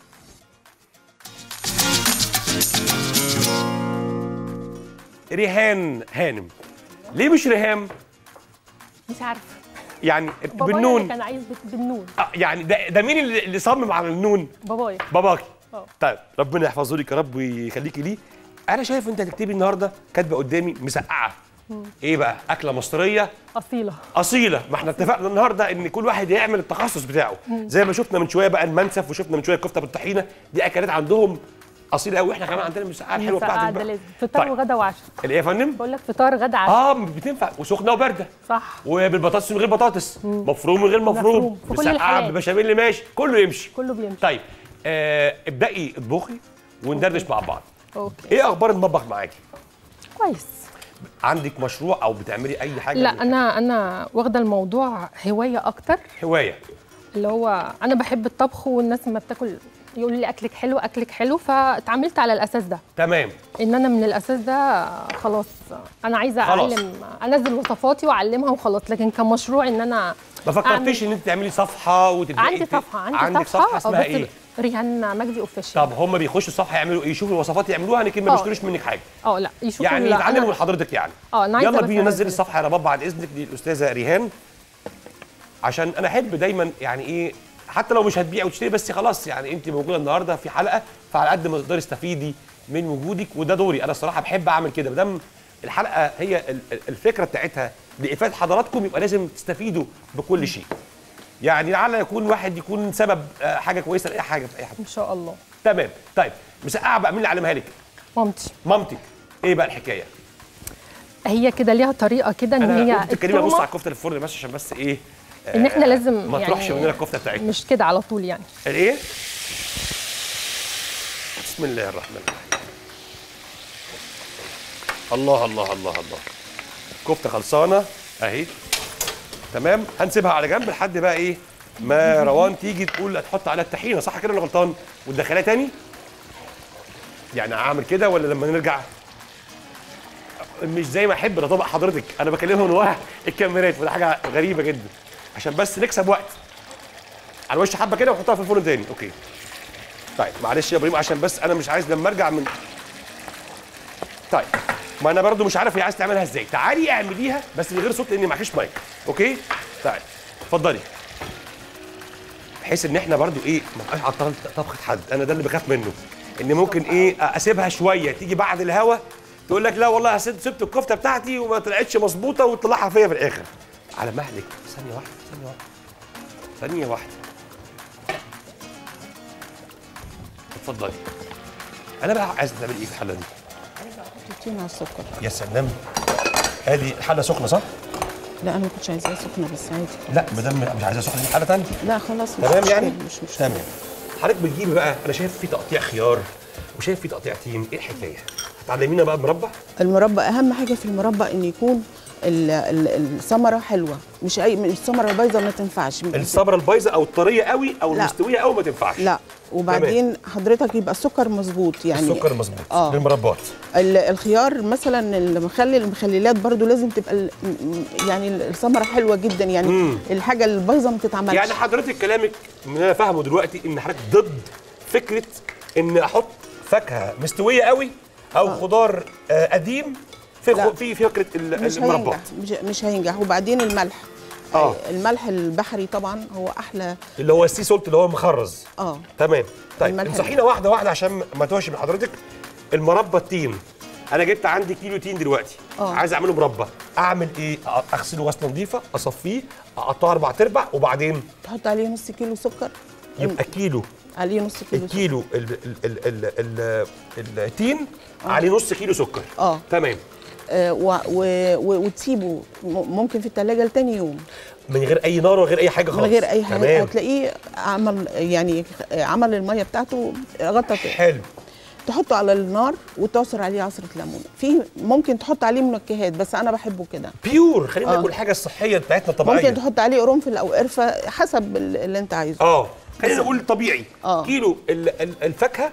ريهان هانم ليه مش ريهام مش عارفه يعني بابايا اللي بالنون كان عايز بت- بالنون آه، يعني ده, ده مين اللي اللي صمم على النون بابايا باباكي اه. طيب ربنا يحفظه لك يا رب ويخليكي ليه انا شايف انت هتكتبي النهارده كاتبه قدامي مسقعه ايه بقى اكله مصريه اصيله اصيله ما احنا اتفقنا النهارده ان كل واحد يعمل التخصص بتاعه زي ما شفنا من شويه بقى المنسف وشفنا من شويه الكفته بالطحينه دي اكلات عندهم اصيله قوي احنا كمان عندنا المسقعه الحلوه مسقعة بتاعتك ده بقى لازم فطار طيب. وغدا وعشاء اللي ايه يا فندم بقول لك فطار غدا عشاء اه بتنفع وسخنه وبارده صح وبالبطاطس من غير بطاطس مفروم من غير مفروم مفروم. في كل مسقعه الحالات. ببشاميل ماشي كله يمشي كله بيمشي طيب آه ابدأي اطبخي وندردش مع بعض اوكي ايه اخبار المطبخ معاكي كويس عندك مشروع او بتعملي اي حاجه لا من انا انا واخده الموضوع هوايه اكتر هوايه اللي هو انا بحب الطبخ والناس لما بتاكل يقولوا لي اكلك حلو اكلك حلو فاتعاملت على الاساس ده تمام ان انا من الاساس ده خلاص انا عايزه خلاص. اعلم انزل وصفاتي واعلمها وخلاص لكن كمشروع ان انا ما فكرتيش ان انت تعملي صفحه وتبداي عندي ت- صفحه عندي عندك صفحه صفحه اسمها بس ايه ريهان مجدي اوفيشال طب هم بيخشوا الصفحه يعملوا ايه يشوفوا الوصفات يعملوها لكن ما اه. بيشتروش منك حاجه اه لا يشوفوا يعني لا، يتعلموا أنا- من حضرتك يعني اه انا عايزه يلا بس بينا ننزل أنزل. الصفحه يا رب بعد اذنك للاستاذه ريهان عشان انا احب دايما يعني ايه حتى لو مش هتبيع وتشتري بس خلاص يعني انت موجوده النهارده في حلقه فعلى قد ما تقدري تستفيدي من وجودك وده دوري انا الصراحه بحب اعمل كده ما دام الحلقه هي ال- ال- الفكره بتاعتها لافاده حضراتكم يبقى لازم تستفيدوا بكل شيء يعني لعل يكون واحد يكون سبب آه، حاجه كويسه لاي حاجه في اي حاجه ان شاء الله تمام طيب مسقعه بقى مين اللي علمها لك مامتي مامتك ايه بقى الحكايه هي كده ليها طريقه كده ان انا هي قلت تتكلمي ابص التومة على الكفته اللي في الفرن بس عشان بس ايه ان احنا لازم ما تروحش يعني مننا الكفته بتاعتنا مش كده على طول يعني الايه بسم الله الرحمن الرحيم الله الله الله الله كفته خلصانه اهي تمام هنسيبها على جنب لحد بقى ايه ما روان تيجي تقول هتحط عليها الطحينه صح كده انا غلطان وتدخلها تاني يعني اعمل كده ولا لما نرجع مش زي ما احب ده طبق حضرتك انا بكلمها من ورا الكاميرات وده حاجه غريبه جدا عشان بس نكسب وقت على وش حبه كده ونحطها في الفرن تاني اوكي طيب معلش يا ابراهيم عشان بس انا مش عايز لما ارجع من طيب ما انا برضو مش عارف هي عايز تعملها ازاي تعالي اعمليها بس من غير صوت لان معكيش مايك اوكي تعالي اتفضلي بحيث ان احنا برضو ايه ما بقاش عطلان طبخه حد انا ده اللي بخاف منه ان ممكن ايه اسيبها شويه تيجي بعد الهوا تقول لك لا والله سبت سبت الكفته بتاعتي وما طلعتش مظبوطه وتطلعها فيا في الاخر على مهلك ثانيه واحده ثانيه واحده ثانيه واحده اتفضلي انا بقى عايز تعمل ايه في الحله دي تحطين على السكر يا سلام ادي الحله سخنه صح لا انا ما كنتش عايزاها سخنه بس عادي لا ما دام مش عايزها سخنه دي حله ثانيه لا خلاص مش تمام مشكلة، يعني مش مشكله تمام حضرتك بتجيبي بقى انا شايف في تقطيع خيار وشايف في تقطيع تيم ايه الحكايه هتعلمينا بقى مربع المربى اهم حاجه في المربى ان يكون ال- ال- الثمره حلوه مش اي مش الثمره البايظه ما تنفعش الصبره البايظه او الطريه قوي او لا. المستويه قوي ما تنفعش لا وبعدين حضرتك يبقى السكر مظبوط يعني السكر مظبوط آه. للمربات ال- الخيار مثلا المخلل المخللات برضو لازم تبقى ال- م- م- يعني الثمره حلوه جدا يعني مم. الحاجه البايظه ما تتعملش يعني حضرتك كلامك من اللي انا فاهمه دلوقتي ان حضرتك ضد فكره ان احط فاكهه مستويه قوي او خضار آه قديم في لا. خ- في في فكره ال- مش المربات هينجح مش, مش هينجح وبعدين الملح آه. الملح البحري طبعا هو احلى اللي هو السي سولت اللي هو مخرز اه تمام طيب الملح انصحينا واحده واحده عشان ما توهش من حضرتك المربى التين انا جبت عندي كيلو تين دلوقتي آه. عايز اعمله مربى اعمل ايه أ- اغسله غسله نظيفه اصفيه اقطعه اربع ارباع وبعدين تحط عليه نص كيلو سكر يبقى كيلو عليه نص كيلو سكر الكيلو ال ال ال ال ال التين عليه نص كيلو سكر آه. تمام آه و و و وتسيبه م- ممكن في الثلاجه لتاني يوم من غير اي نار وغير اي حاجه خالص من غير اي حاجه تمام هتلاقيه عمل يعني عمل الميه بتاعته غطت حلو تحطه على النار وتعصر عليه عصره ليمون في ممكن تحط عليه منكهات بس انا بحبه كده بيور خلينا آه. ناكل الحاجه الصحيه بتاعتنا الطبيعيه ممكن تحط عليه قرنفل او قرفه حسب ال- اللي انت عايزه اه خلينا نقول طبيعي آه. كيلو ال- ال- الفاكهه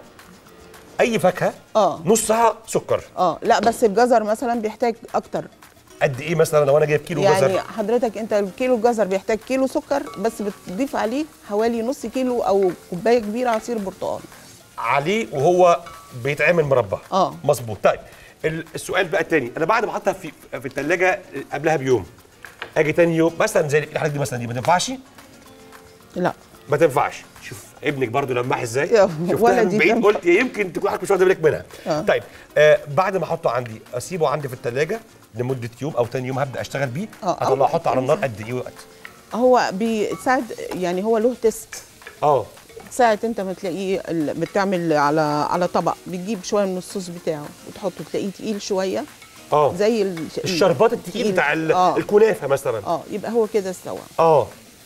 اي فاكهه اه نصها سكر اه لا بس الجزر مثلا بيحتاج اكتر قد ايه مثلا لو انا جايب كيلو يعني جزر حضرتك انت الكيلو الجزر بيحتاج كيلو سكر بس بتضيف عليه حوالي نص كيلو او كوبايه كبيره عصير برتقال عليه وهو بيتعمل مربى آه. مظبوط طيب ال- السؤال بقى التاني انا بعد ما احطها في في الثلاجه قبلها بيوم اجي تاني يوم مثلا زي الحاجه دي مثلا دي ما تنفعش لا ما تنفعش شوف ابنك برضو لماح ازاي يا شفتها ولدي من بعيد تنفع. قلت يا يمكن تكون حضرتك مش واخده بالك منها آه. طيب آه بعد ما احطه عندي اسيبه عندي في الثلاجه لمده يوم او تاني يوم هبدا اشتغل بيه آه، أو اطلعه احطه على النار إمتى؟ قد ايه وقت هو بيساعد يعني هو له تيست اه ساعة انت ما تلاقيه ال- بتعمل على على طبق بتجيب شويه من الصوص بتاعه وتحطه تلاقيه تقيل شويه اه زي ال- الشربات التقيل تقيل. بتاع ال- آه. الكنافه مثلا اه يبقى هو كده استوى اه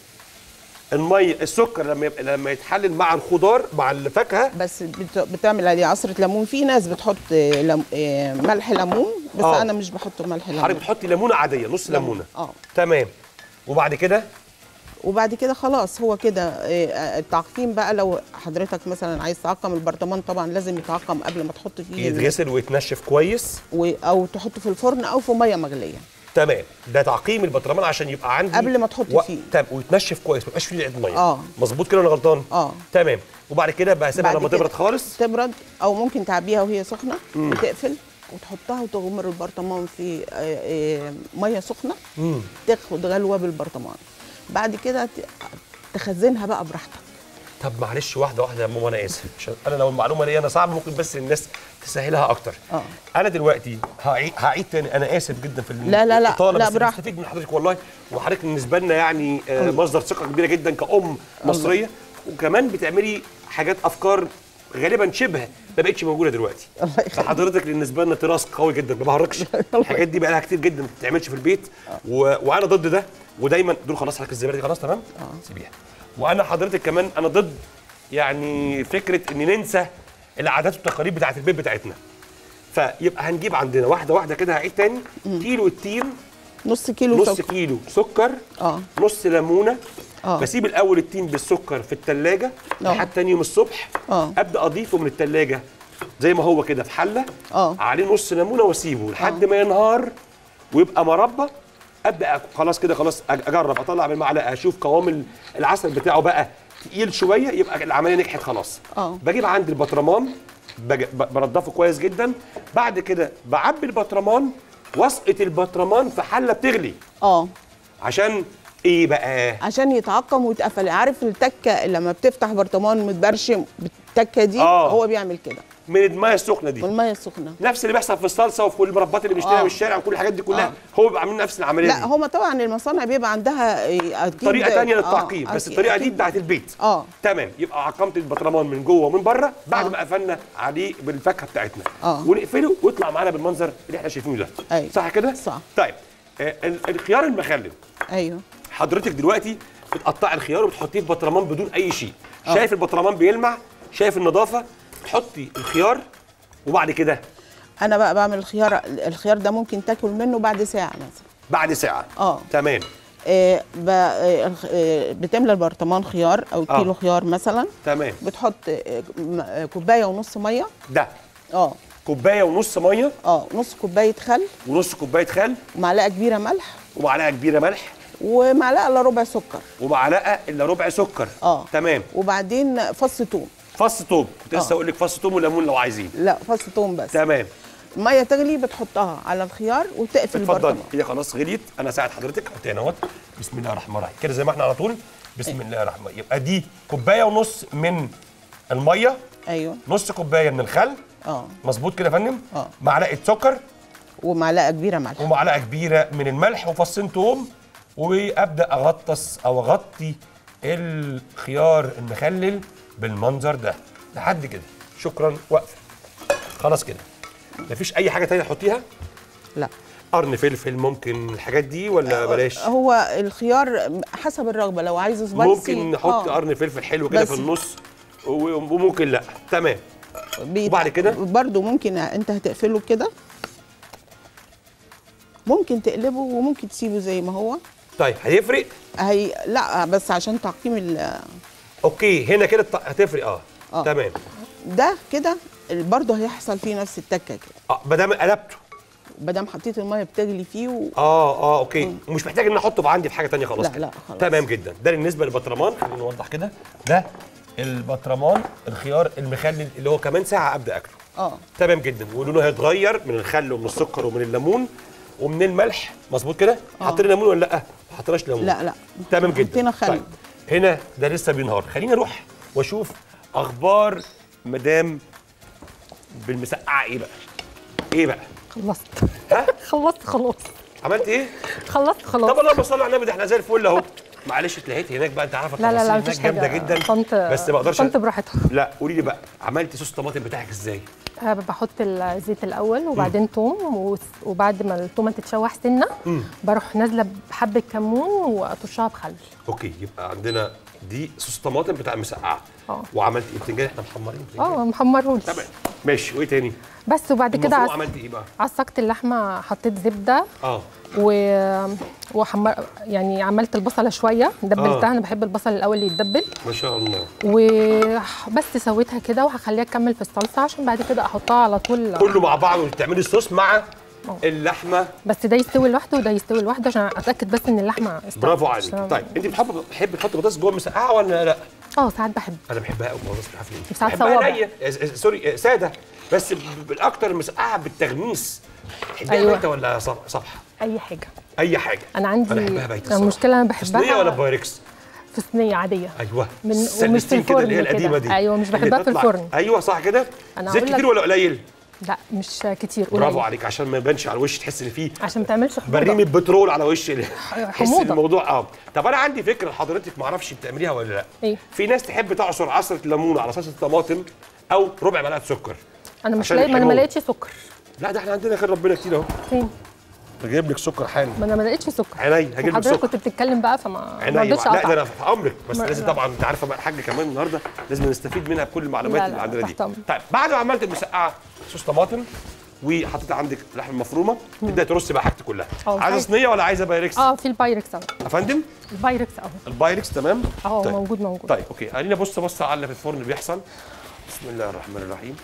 الميه السكر لما يبقى لما يتحلل مع الخضار مع الفاكهه بس بت- بتعمل عليه عصره ليمون في ناس بتحط آه، لم- آه، ملح ليمون بس آه. انا مش بحط ملح حضرتك ليمون بتحطي ليمونه عاديه نص ليمونه اه تمام وبعد كده وبعد كده خلاص هو كده آه، التعقيم بقى لو حضرتك مثلا عايز تعقم البرطمان طبعا لازم يتعقم قبل ما تحط فيه ال- يتغسل ويتنشف كويس و- او تحطه في الفرن او في ميه مغليه تمام ده تعقيم البطرمان عشان يبقى عندي قبل ما تحط فيه. تمام ويتنشف كويس ما يبقاش فيه عيد ميه آه. مظبوط كده ولا غلطان اه تمام وبعد كده بسيبها بعد لما كده تبرد خالص تبرد او ممكن تعبيها وهي سخنه وتقفل وتحطها وتغمر البرطمان في آه، آه، ميه سخنه مم. تاخد غلوه بالبرطمان بعد كده ت- تخزنها بقى براحتك طب معلش واحده واحده يا ماما انا اسف عشان انا لو المعلومه دي انا صعبه ممكن بس الناس تسهلها اكتر آه. انا دلوقتي هعيد هعيد تاني انا اسف جدا في لا، لا، لا، الإطالة، لا، بس براحتك. بستفيد من حضرتك والله وحضرتك بالنسبه لنا يعني آه، مصدر ثقه كبيره جدا كأم مصريه وكمان بتعملي حاجات افكار غالبا شبه ما بقتش موجوده دلوقتي الله يخليك. فحضرتك بالنسبه لنا تراث قوي جدا ما بهرجش الحاجات دي بقى لها كتير جدا ما بتتعملش في البيت و... وانا ضد ده ودايما دول خلاص حضرتك الزبادي خلاص تمام سيبيها وانا حضرتك كمان انا ضد يعني فكره ان ننسى العادات والتقاليد بتاعت البيت بتاعتنا فيبقى هنجيب عندنا واحده واحده كده هعيد تاني كيلو التين نص كيلو نص سكر كيلو سكر اه نص ليمونه آه. بسيب الاول التين بالسكر في الثلاجه آه. لحد تاني يوم الصبح آه. ابدا اضيفه من الثلاجه زي ما هو كده في حله آه. عليه نص ليمونه واسيبه لحد ما ينهار ويبقى مربى ابدا أك- خلاص كده خلاص أج- اجرب اطلع بالمعلقه اشوف قوام ال- العسل بتاعه بقى تقيل شويه يبقى العمليه نجحت خلاص آه. بجيب عندي البطرمان بج- ب- بنضفه كويس جدا بعد كده بعبي البطرمان واسقط البطرمان في حله بتغلي اه عشان ايه بقى عشان يتعقم ويتقفل عارف التكه لما بتفتح برطمان متبرشم بالتكه دي آه. هو بيعمل كده من الميه السخنه دي والميه السخنه نفس اللي بيحصل في الصلصه وفي كل المربات اللي بنشتريها آه. من الشارع وكل الحاجات دي كلها آه. هو بيبقى عاملين نفس العمليه لا دي هما طبعا المصانع بيبقى عندها إيه، اكيد طريقه تانية آه، للتعقيم بس أكيد- الطريقه دي أكيد. بتاعت البيت اه تمام يبقى عقمت البطرمان من جوه ومن بره بعد آه. ما قفلنا عليه بالفاكهه بتاعتنا آه. ونقفله ويطلع معانا بالمنظر اللي احنا شايفينه ده أيوة. صح كده صح. طيب آه ال- الخيار المخلل ايوه حضرتك دلوقتي بتقطعي الخيار وبتحطيه في بطرمان بدون اي شيء شايف البطرمان بيلمع شايف النظافه تحطي الخيار وبعد كده انا بقى بعمل الخيار الخيار ده ممكن تاكل منه بعد ساعه مثلا بعد ساعه اه تمام إيه ب- إيه، الخ- إيه، بتملى البرطمان خيار او آه. كيلو خيار مثلا تمام بتحط إيه، م- إيه، كوبايه ونص ميه ده اه كوبايه ونص ميه اه نص كوبايه خل ونص كوبايه خل ومعلقه كبيره ملح ومعلقه كبيره ملح ومعلقه الا ربع سكر ومعلقه الا ربع سكر اه تمام وبعدين فص ثوم فص توم كنت لسه آه. اقول لك فص توم وليمون لو عايزين لا فص ثوم بس تمام الميه تغلي بتحطها على الخيار وتقفل اتفضلي البرطمان هي خلاص غليت انا ساعد حضرتك حطيها هنا اهوت بسم الله الرحمن الرحيم كده زي ما احنا على طول بسم الله الرحمن الرحيم يبقى دي كوبايه ونص من الميه ايوه نص كوبايه من الخل اه مظبوط كده يا فندم آه. معلقه سكر ومعلقه كبيره ملح ومعلقه كبيره من الملح وفصين توم وابدا اغطس او اغطي الخيار المخلل بالمنظر ده لحد كده شكرا واقفه خلاص كده مفيش اي حاجه تانية تحطيها لا قرن فلفل ممكن الحاجات دي ولا بلاش هو الخيار حسب الرغبه لو عايزه سبايسي ممكن نحط قرن فلفل حلو كده بس. في النص و- وممكن لا تمام بيت- وبعد كده؟ برضو ممكن انت هتقفله كده ممكن تقلبه وممكن تسيبه زي ما هو طيب هيفرق هي لا بس عشان تعقيم ال- اوكي هنا كده الط- هتفرق اه, آه. تمام ده كده برضه هيحصل فيه نفس التكه كده اه ما دام قلبته ما دام حطيت الميه بتغلي فيه و... اه اه اوكي ومش محتاج ان احطه بقى عندي في حاجه تانية خلاص لا، كده. لا، خلاص. تمام جدا ده بالنسبه للبطرمان خلينا نوضح كده ده البطرمان الخيار المخلل اللي هو كمان ساعه ابدا اكله اه تمام جدا ولونه هيتغير من الخل ومن السكر ومن الليمون ومن الملح مظبوط كده حطينا ليمون ولا لا ما حطيناش ليمون لا لا تمام جدا حطينا خل طيب هنا ده لسه بينهار خليني اروح واشوف اخبار مدام بالمسقعه ايه بقى ايه بقى خلصت ها خلصت خلاص عملت ايه خلصت خلاص طب اللهم صل على النبي ده احنا زي الفل اهو معلش اتلهيت هناك بقى انت عارفه لا لا لا التفاصيل مفيش هناك حاجه جامده جدا طنط بس ما اقدرش طنط براحتها لا قولي لي بقى عملتي صوص الطماطم بتاعك ازاي أه بحط الزيت الاول وبعدين توم وس- وبعد ما التومه تتشوح سنه بروح نازله بحبه كمون واطشها بخل اوكي يبقى عندنا دي صوص طماطم بتاع المسقعه اه. وعملت ايه بتنجان احنا محمرين بتنجان اه محمرهولي تمام ماشي وايه تاني بس وبعد كده المفروض عس... عملت ايه بقى عسقت اللحمه حطيت زبده اه و... وحمر يعني عملت البصله شويه دبلتها آه. انا بحب البصل الاول اللي يتدبل ما شاء الله وبس سويتها كده وهخليها تكمل في الصلصه عشان بعد كده احطها على طول كله مع بعض وتعملي الصوص مع اللحمه بس ده يستوي لوحده وده يستوي لوحده عشان اتاكد بس ان اللحمه استوت برافو عليك عشان- طيب انت بتحب بتحب تحط بطاطس جوه المسقعه ولا لا اه ساعات بحب انا بحبها قوي بطاطس بالعافيه وساعات بحبها صوابع. نية. آه، آه، سوري آه، ساده بس ب- بالاكتر المسقعه بالتغميس تحبيها أيوة. بايته ولا صب- صبحه اي حاجه اي حاجه انا عندي انا بحبها بايته الصراحة. المشكله انا في صينيه بحبها ولا بايركس في صينيه عاديه ايوه من- ومش في السلستين كده اللي هي الفرن القديمه كده. دي أيوة، مش اللي بحبها في تطلع- الفرن. ايوه صح كده أنا زيت أقول لك- كتير ولا قليل لا مش كتير قليل برافو عليك عشان ما يبانش على الوش تحس ان فيه عشان ما تعملش حموضه بريمه بترول على وش ال- تحس حموضة. الموضوع اه طب انا عندي فكره لحضرتك ما اعرفش بتعمليها ولا لا إيه؟ في ناس تحب تعصر عصره ليمون على صلصه طماطم او ربع معلقه سكر انا مش عشان لاقي ما انا الحموضة. ما لقيتش سكر لا ده احنا عندنا خير ربنا كتير اهو فين جايب لك سكر حالا ما انا ما لقيتش سكر عيني هجيب لك حضرتك سكر كنت بتتكلم بقى فما ما عيني رضيتش لا ده اقطع انا في امرك بس ما- لازم لا. طبعا انت عارفه بقى الحاج كمان النهارده لازم نستفيد منها بكل المعلومات لا، اللي لا، عندنا دي تحت أمرك. طيب بعد ما عملت المسقعه صوص طماطم وحطيت عندك اللحمه المفرومه تبداي ترصي بقى حاجتك كلها اه، عايزه عايز- صينيه ولا عايزه بايركس اه في البايركس اهو يا فندم البايركس اهو البايركس تمام اهو طيب. موجود موجود طيب اوكي خلينا بص بص على اللي في الفرن اللي بيحصل بسم الله الرحمن الرحيم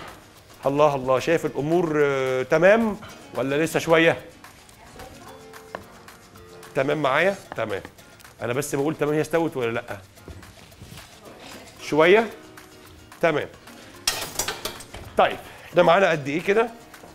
الله الله شايف الامور آه، تمام ولا لسه شويه تمام معايا تمام انا بس بقول تمام هي استوت ولا لا شويه تمام طيب احنا معانا قد ايه كده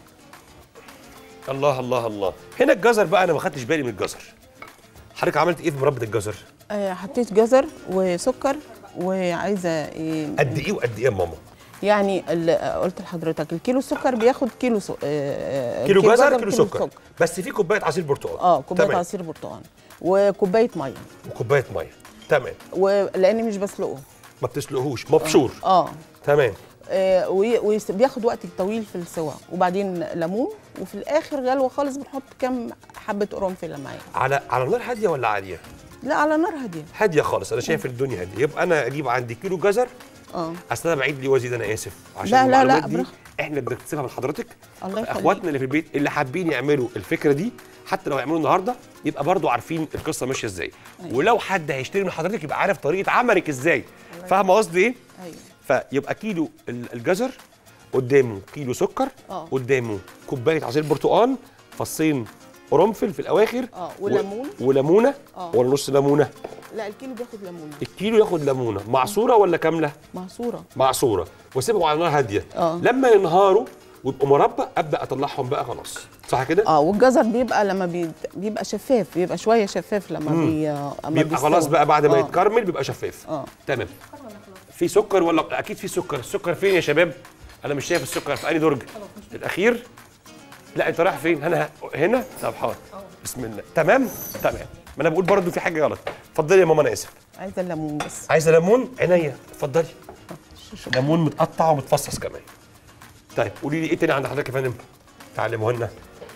الله الله الله هنا الجزر بقى انا ما خدتش بالي من الجزر حضرتك عملت ايه في مربى الجزر آه، حطيت جزر وسكر وعايزه إيه قد ايه وقد ايه يا ماما يعني ال- قلت لحضرتك الكيلو السكر بياخد كيلو سو... آه، كيلو جزر كيلو سكر بس في كوبايه عصير برتقال اه كوبايه تمام. عصير برتقال وكوبايه ميه وكوبايه ميه تمام ولاني مش بسلقه ما بتسلقهوش مبشور اه تمام آه، وي- ويس- بياخد وقت طويل في السوا وبعدين ليمون وفي الاخر غلوه خالص بنحط كام حبه قرنفل معايا على على نار هاديه ولا عاليه لا على نار هاديه هاديه خالص انا شايف الدنيا هاديه يبقى انا اجيب عندي كيلو جزر اه اصل انا بعيد لي وزيد انا اسف عشان لا، لا، لا، المعلومات دي براحتك. احنا بنكتسبها من حضرتك الله يخليك. اخواتنا اللي في البيت اللي حابين يعملوا الفكره دي حتى لو يعملوا النهارده يبقى برضو عارفين القصه ماشيه ازاي أيوة. ولو حد هيشتري من حضرتك يبقى عارف طريقه عملك ازاي فاهمه قصدي ايه ايوه فيبقى كيلو ال- الجزر قدامه كيلو سكر آه. قدامه كوبايه عصير برتقال فصين قرنفل في الاواخر اه و- وليمون وليمونه آه. ولا نص ليمونه لا الكيلو بياخد ليمون الكيلو ياخد ليمونه معصوره ولا كامله معصوره معصوره واسيبهم على نار هاديه آه. لما ينهاروا ويبقوا مربى ابدا اطلعهم بقى خلاص صح كده اه والجزر بيبقى لما بي... بيبقى شفاف بيبقى شويه شفاف لما بي... اما بيبقى بيستوي. خلاص بقى بعد ما آه. يتكرمل بيبقى شفاف اه تمام في سكر ولا اكيد في سكر السكر فين يا شباب انا مش شايف السكر في انهي درج الاخير لا انت رايح فين هنا هنا طب حاضر بسم الله تمام تمام ما انا بقول برضو في حاجه غلط اتفضلي يا ماما انا اسف عايزه الليمون بس عايزه ليمون عينيا اتفضلي ليمون متقطع ومتفصص كمان طيب قولي لي ايه تاني عند حضرتك يا فندم تعلمه لنا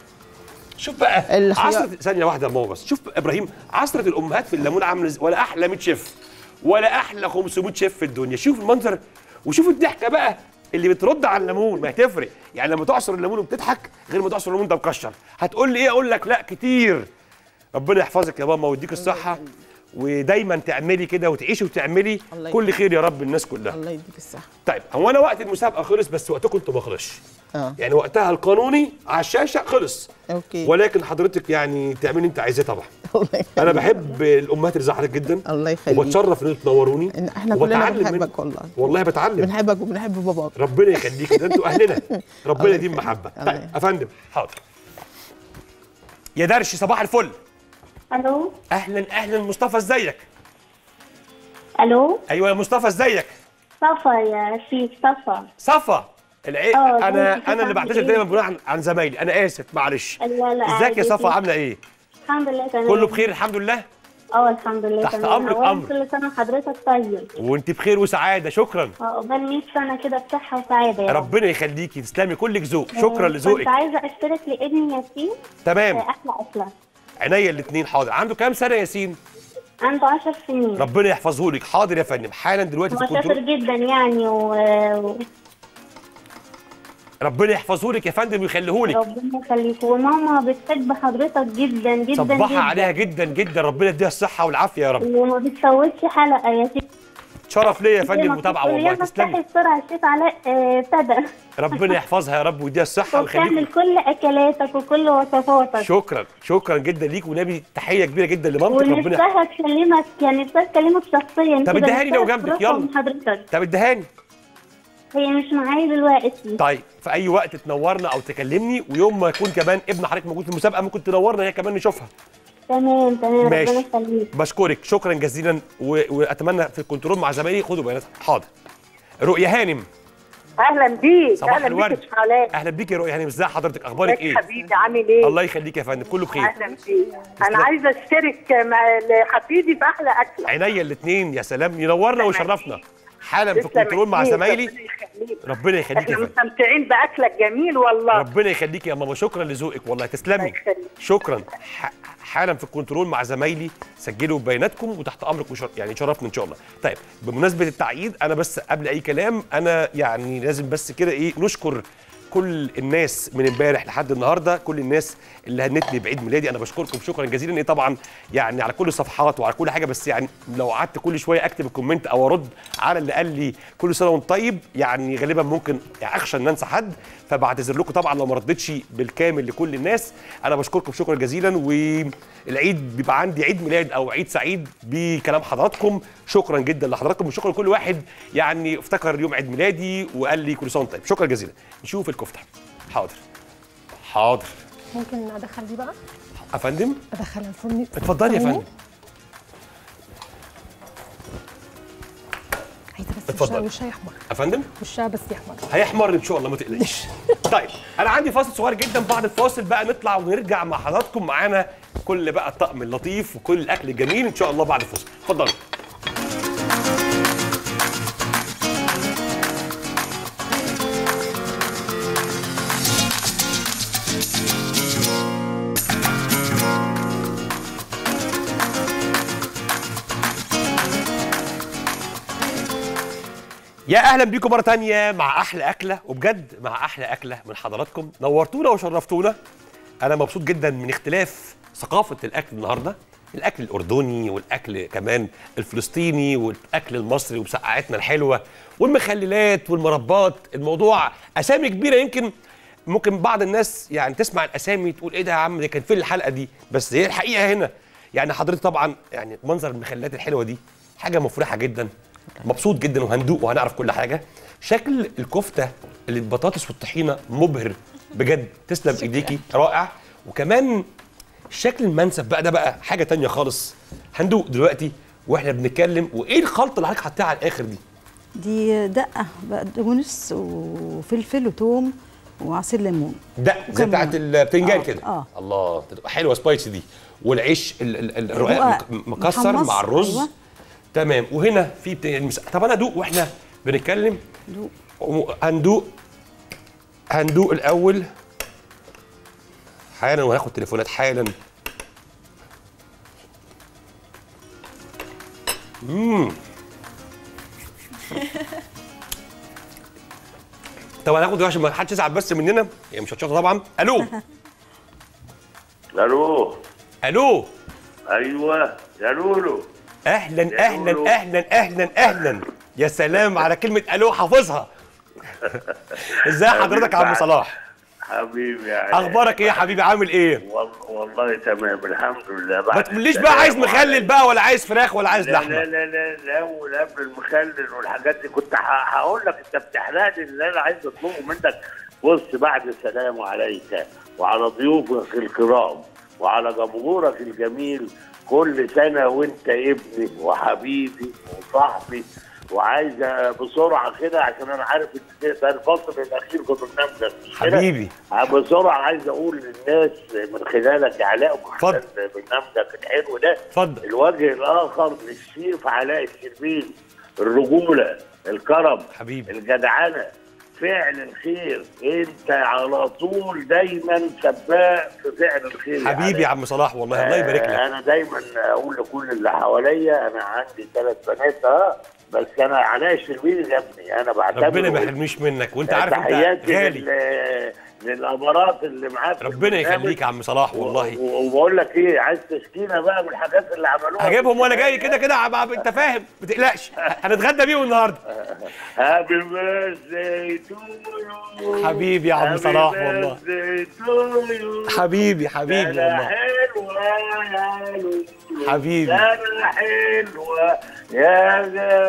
شوف بقى الخيار. عصرة ثانية واحدة يا ماما بس شوف ابراهيم عصرة الامهات في الليمون عامله ازاي ولا احلى 100 شيف ولا احلى 500 شيف في الدنيا شوف المنظر وشوف الضحكة بقى اللي بترد على الليمون ما هتفرق يعني لما تعصر الليمون وبتضحك غير ما تعصر الليمون ده مكشر هتقول لي ايه اقول لك لا كتير ربنا يحفظك يا ماما ويديك الصحة ودايما تعملي كده وتعيشي وتعملي الله كل خير يا رب الناس كلها الله يديك الصحه طيب هو انا وقت المسابقه خلص بس وقتكم انتوا ما خلصش اه يعني وقتها القانوني على الشاشه خلص اوكي ولكن حضرتك يعني تعملي اللي انت عايزاه طبعا الله يخليك انا بحب الامهات اللي زي حضرتك جدا الله يخليك وبتشرف ان انتوا تنوروني إن احنا كلنا وبتعلم بنحبك منكم. والله والله بتعلم بنحبك وبنحب باباك ربنا يخليك ده انتوا اهلنا ربنا الله يديم يخليك. محبه الله طيب يخليك. يا فندم حاضر يا درشي صباح الفل الو اهلا اهلا مصطفى ازيك الو ايوه يا مصطفى ازيك صفا يا شيخ صفا صفا العي... اه، انا ازيك؟ انا اللي عامل بعتذر ايه؟ دايما بناء عن, عن زمايلي انا اسف معلش لا لا ازيك يا عادي. صفا عامله ايه الحمد لله تمام كله بخير الحمد لله اه الحمد لله تحت تمام أمرك أولاً أمر. كل سنه حضرتك طيب وانت بخير وسعاده شكرا عقبال 100 سنه كده بصحه وسعاده يا رب ربنا يخليكي تسلمي كلك ذوق شكرا كنت لذوقك عايزه اشترك لابني ياسين تمام احلى اكله عينيا الاثنين حاضر عنده كام سنه ياسين عنده 10 سنين ربنا يحفظه لك حاضر يا فندم حالا دلوقتي في هو شاطر الكنترول جدا يعني و... و- ربنا يحفظه لك يا فندم ويخليه لك ربنا يخليك وماما بتحب حضرتك جدا جدا صبحها جدا عليها جدا جدا ربنا يديها الصحه والعافيه يا رب وما بتفوتش حلقه يا سيدي شرف ليا يا فندم المتابعه والله تسلمي تسلمي بسرعه الشيف علاء آه، ابتدى ربنا يحفظها يا رب ويديها الصحه وبتعمل ويخليك كل اكلاتك وكل وصفاتك شكرا شكرا جدا ليك ونبي تحيه كبيره جدا لمامتك ربنا ونفسها تكلمك يعني نفسها تكلمك شخصيا طب كده، اديهاني لو نفسها جنبك، ترفع يلا. من حضرتك طب ادهاني هي مش معايا دلوقتي طيب في اي وقت تنورنا او تكلمني ويوم ما يكون كمان ابن حضرتك موجود في المسابقه ممكن تنورنا هي كمان نشوفها تمام تمام ربنا ماشي يخليك بشكرك شكرا جزيلا و... واتمنى في الكنترول مع زمايلي خدوا بيانات حاضر رؤيا هانم اهلا بيك صباح اهلا الورد. بيك يا حالات اهلا بيك يا رؤيا هانم ازي حضرتك اخبارك ايه حبيبي عامل ايه الله يخليك يا فندم كله بخير اهلا بيك انا عايزه اشترك مع حفيدي في احلى اكله عينيا الاثنين يا سلام ينورنا ويشرفنا حالا في تسلم الكنترول مع إيديك، زمايلي ربنا يخليك. ربنا يخليك يا احنا فندم مستمتعين باكلك جميل والله ربنا يخليك يا ماما شكرا لذوقك والله تسلمي الله يخليك. شكرا ح- حالا في الكنترول مع زمايلي سجلوا بياناتكم وتحت امرك وشر... يعني شرفنا ان شاء الله طيب بمناسبه التعييد انا بس قبل اي كلام انا يعني لازم بس كده ايه نشكر كل الناس من امبارح لحد النهارده كل الناس اللي هنتني بعيد ميلادي انا بشكركم شكرا جزيلا ايه طبعا يعني على كل الصفحات وعلى كل حاجه بس يعني لو قعدت كل شويه اكتب الكومنت او ارد على اللي قال لي كل سنه وانت طيب يعني غالبا ممكن يعني اخشى ان انسى حد فبعتذر لكم طبعا لو ما ردتش بالكامل لكل الناس انا بشكركم شكرا جزيلا والعيد بيبقى عندي عيد ميلاد او عيد سعيد بكلام حضراتكم شكرا جدا لحضراتكم وشكرا لكل واحد يعني افتكر يوم عيد ميلادي وقال لي كل سنه وانت طيب شكرا جزيلا نشوف الكفته حاضر حاضر ممكن ادخل دي بقى افندم ادخل الفرن اتفضلي يا فندم عايزه بس اتفضل. وشها وشها يحمر افندم وشها بس يحمر هيحمر ان شاء الله ما تقلقش طيب انا عندي فاصل صغير جدا بعد الفاصل بقى نطلع ونرجع مع حضراتكم معانا كل بقى الطقم اللطيف وكل الاكل الجميل ان شاء الله بعد الفاصل اتفضلوا يا اهلا بيكم مره تانية مع احلى اكله وبجد مع احلى اكله من حضراتكم نورتونا وشرفتونا انا مبسوط جدا من اختلاف ثقافه الاكل النهارده الاكل الاردني والاكل كمان الفلسطيني والاكل المصري ومسقعتنا الحلوه والمخللات والمربات الموضوع اسامي كبيره يمكن ممكن بعض الناس يعني تسمع الاسامي تقول ايه ده يا عم ده كان فين الحلقه دي بس هي الحقيقه هنا يعني حضرتك طبعا يعني منظر المخللات الحلوه دي حاجه مفرحه جدا مبسوط جدا وهندوق وهنعرف كل حاجه شكل الكفته اللي البطاطس والطحينه مبهر بجد تسلم ايديكي رائع وكمان شكل المنسف بقى ده بقى حاجه تانية خالص هندوق دلوقتي واحنا بنتكلم وايه الخلطه اللي حضرتك حطيها على الاخر دي دي دقه بقدونس وفلفل وثوم وعصير ليمون ده زي وكمون. بتاعت البتنجان آه، كده آه. الله تبقى حلوه سبايسي دي والعيش ال- ال- الرقاق رقاق مك- مكسر محمص، مع الرز أيوة. تمام وهنا في بت... المس... طب انا ادوق واحنا بنتكلم دوق. و- هندوق هندوق الاول حالا وهاخد تليفونات حالا امم طب هناخد عشان ما حدش يزعل بس مننا هي مش هتشوفها طبعا الو الو الو ايوه يا لولو اهلا يا اهلا لولو. اهلا اهلا اهلا يا سلام على كلمه الو حافظها ازاي حضرتك يا عم صلاح حبيبي يعني اخبارك ايه يا حبيبي عامل ايه والله, والله تمام الحمد لله ما بعد تقوليش السلامة بقى عايز مخلل وعليكم. بقى ولا عايز فراخ ولا عايز لا لا لحمه لا لا لا ولا قبل المخلل والحاجات دي كنت ه- هقول لك انت بتحرقني اللي انا عايز اطلبه منك بص بعد السلام عليك وعلى ضيوفك الكرام وعلى جمهورك الجميل كل سنه وانت ابني وحبيبي وصاحبي وعايزه بسرعه كده عشان انا عارف ان ده الفصل الاخير في برنامجك مش كده؟ حبيبي بسرعه عايز اقول للناس من خلالك يا علاء ومن اتفضل. خلال برنامجك الحلو ده اتفضل الوجه الاخر للشيف علاء الشربيني الرجوله الكرم حبيبي الجدعنه فعل الخير انت على طول دايما سباق في فعل الخير يا حبيبي يا علاء. عم صلاح والله الله يبارك لك آه، انا دايما اقول لكل اللي حواليا انا عندي ثلاث بنات اه بس انا علاء الشربيني يا ابني انا بعتبره ربنا ما يحرمنيش منك وانت عارف انت تحياتي غالي لل- للامارات اللي معاك في ربنا البرنامج. يخليك يا عم صلاح والله و- وبقول لك ايه عايز تشكيله بقى من الحاجات اللي عملوها هجيبهم وانا جاي كده كده عم- عم- انت فاهم ما تقلقش هنتغدى بيهم النهارده هابي بيرثداي تو يو حبيبي يا عم صلاح والله. والله حبيبي حبيبي سنة والله حلوة يا لولو. حبيبي. سنة حلوة يا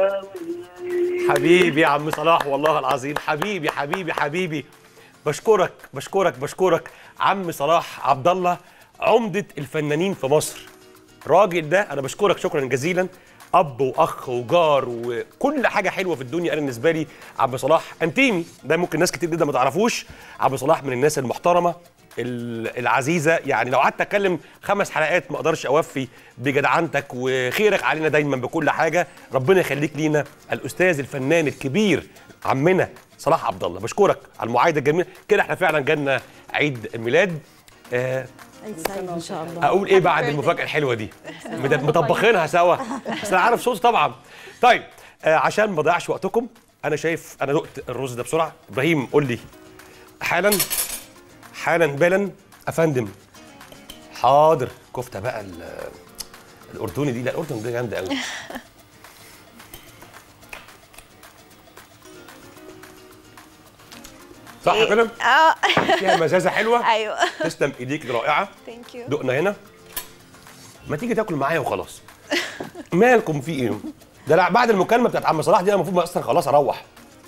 جميل حبيبي يا عم صلاح والله العظيم حبيبي حبيبي حبيبي بشكرك بشكرك بشكرك عم صلاح عبد الله عمدة الفنانين في مصر راجل ده انا بشكرك شكرا جزيلا اب واخ وجار وكل حاجه حلوه في الدنيا انا بالنسبه لي عم صلاح انتيمي ده ممكن ناس كتير جدا ما تعرفوش عم صلاح من الناس المحترمه ال- العزيزه يعني لو قعدت اتكلم خمس حلقات ما اقدرش اوفي بجدعنتك وخيرك علينا دايما بكل حاجه ربنا يخليك لينا الاستاذ الفنان الكبير عمنا صلاح عبد الله بشكرك على المعايده الجميله كده احنا فعلا جالنا عيد الميلاد آه عيد سعيد ان شاء الله اقول ايه بعد المفاجاه الحلوه دي مد- مطبخينها سوا بس انا عارف صوت طبعا طيب آه عشان ما اضيعش وقتكم انا شايف انا دقت الرز ده بسرعه ابراهيم قول لي حالا حالا بالا افندم حاضر كفته بقى ال- الاردني دي لا الاردن دي جامده قوي صح كده اه فيها مزازه حلوه ايوه تسلم ايديك رائعه ثانك يو دقنا هنا ما تيجي تاكل معايا وخلاص مالكم في ايه ده لا بعد المكالمه بتاعت عم صلاح دي انا المفروض اصلا خلاص اروح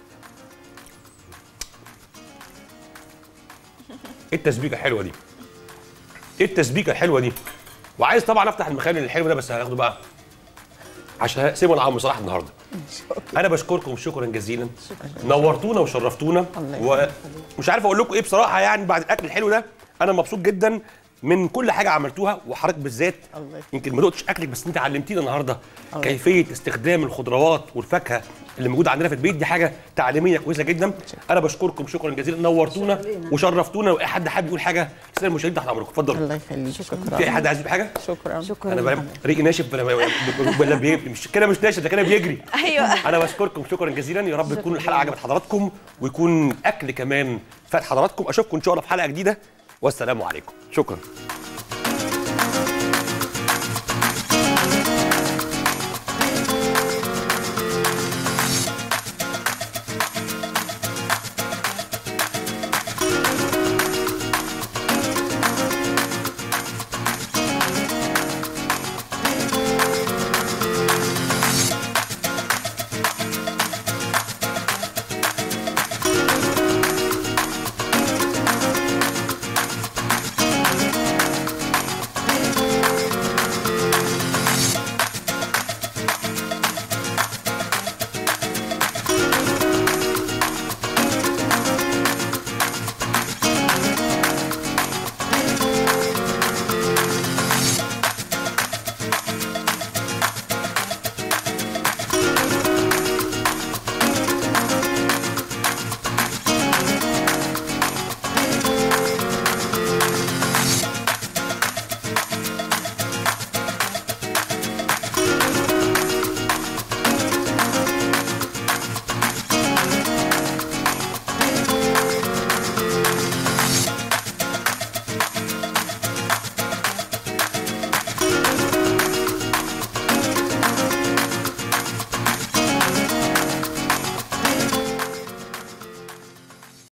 ايه التسبيكه الحلوه دي ايه التسبيكه الحلوه دي وعايز طبعا افتح المخلل الحلو ده بس هاخده بقى عشان هقسمه مع عم صلاح النهارده انا بشكركم شكرا جزيلا نورتونا وشرفتونا ومش عارف اقول لكم ايه بصراحه يعني بعد الاكل الحلو ده انا مبسوط جدا من كل حاجه عملتوها وحضرتك بالذات الله يخليك. يمكن ما دقتش اكلك بس انت علمتينا النهارده كيفيه استخدام الخضروات والفاكهه اللي موجوده عندنا في البيت دي حاجه تعليميه كويسه جدا انا بشكركم شكرا جزيلا نورتونا وشرفتونا واي حد حابب يقول حاجه استاذ المشاهدين تحت امركم اتفضلوا الله يخليك في اي شكرا حد عايز يقول حاجه شكرا شكرا انا بقى ريقي ناشف ولا ولا بي- مش كده مش ناشف ده كده بيجري ايوه انا بشكركم شكرا جزيلا يا رب تكون الحلقه عجبت حضراتكم ويكون اكل كمان فات حضراتكم اشوفكم ان شاء الله في حلقه جديده والسلام عليكم شكرا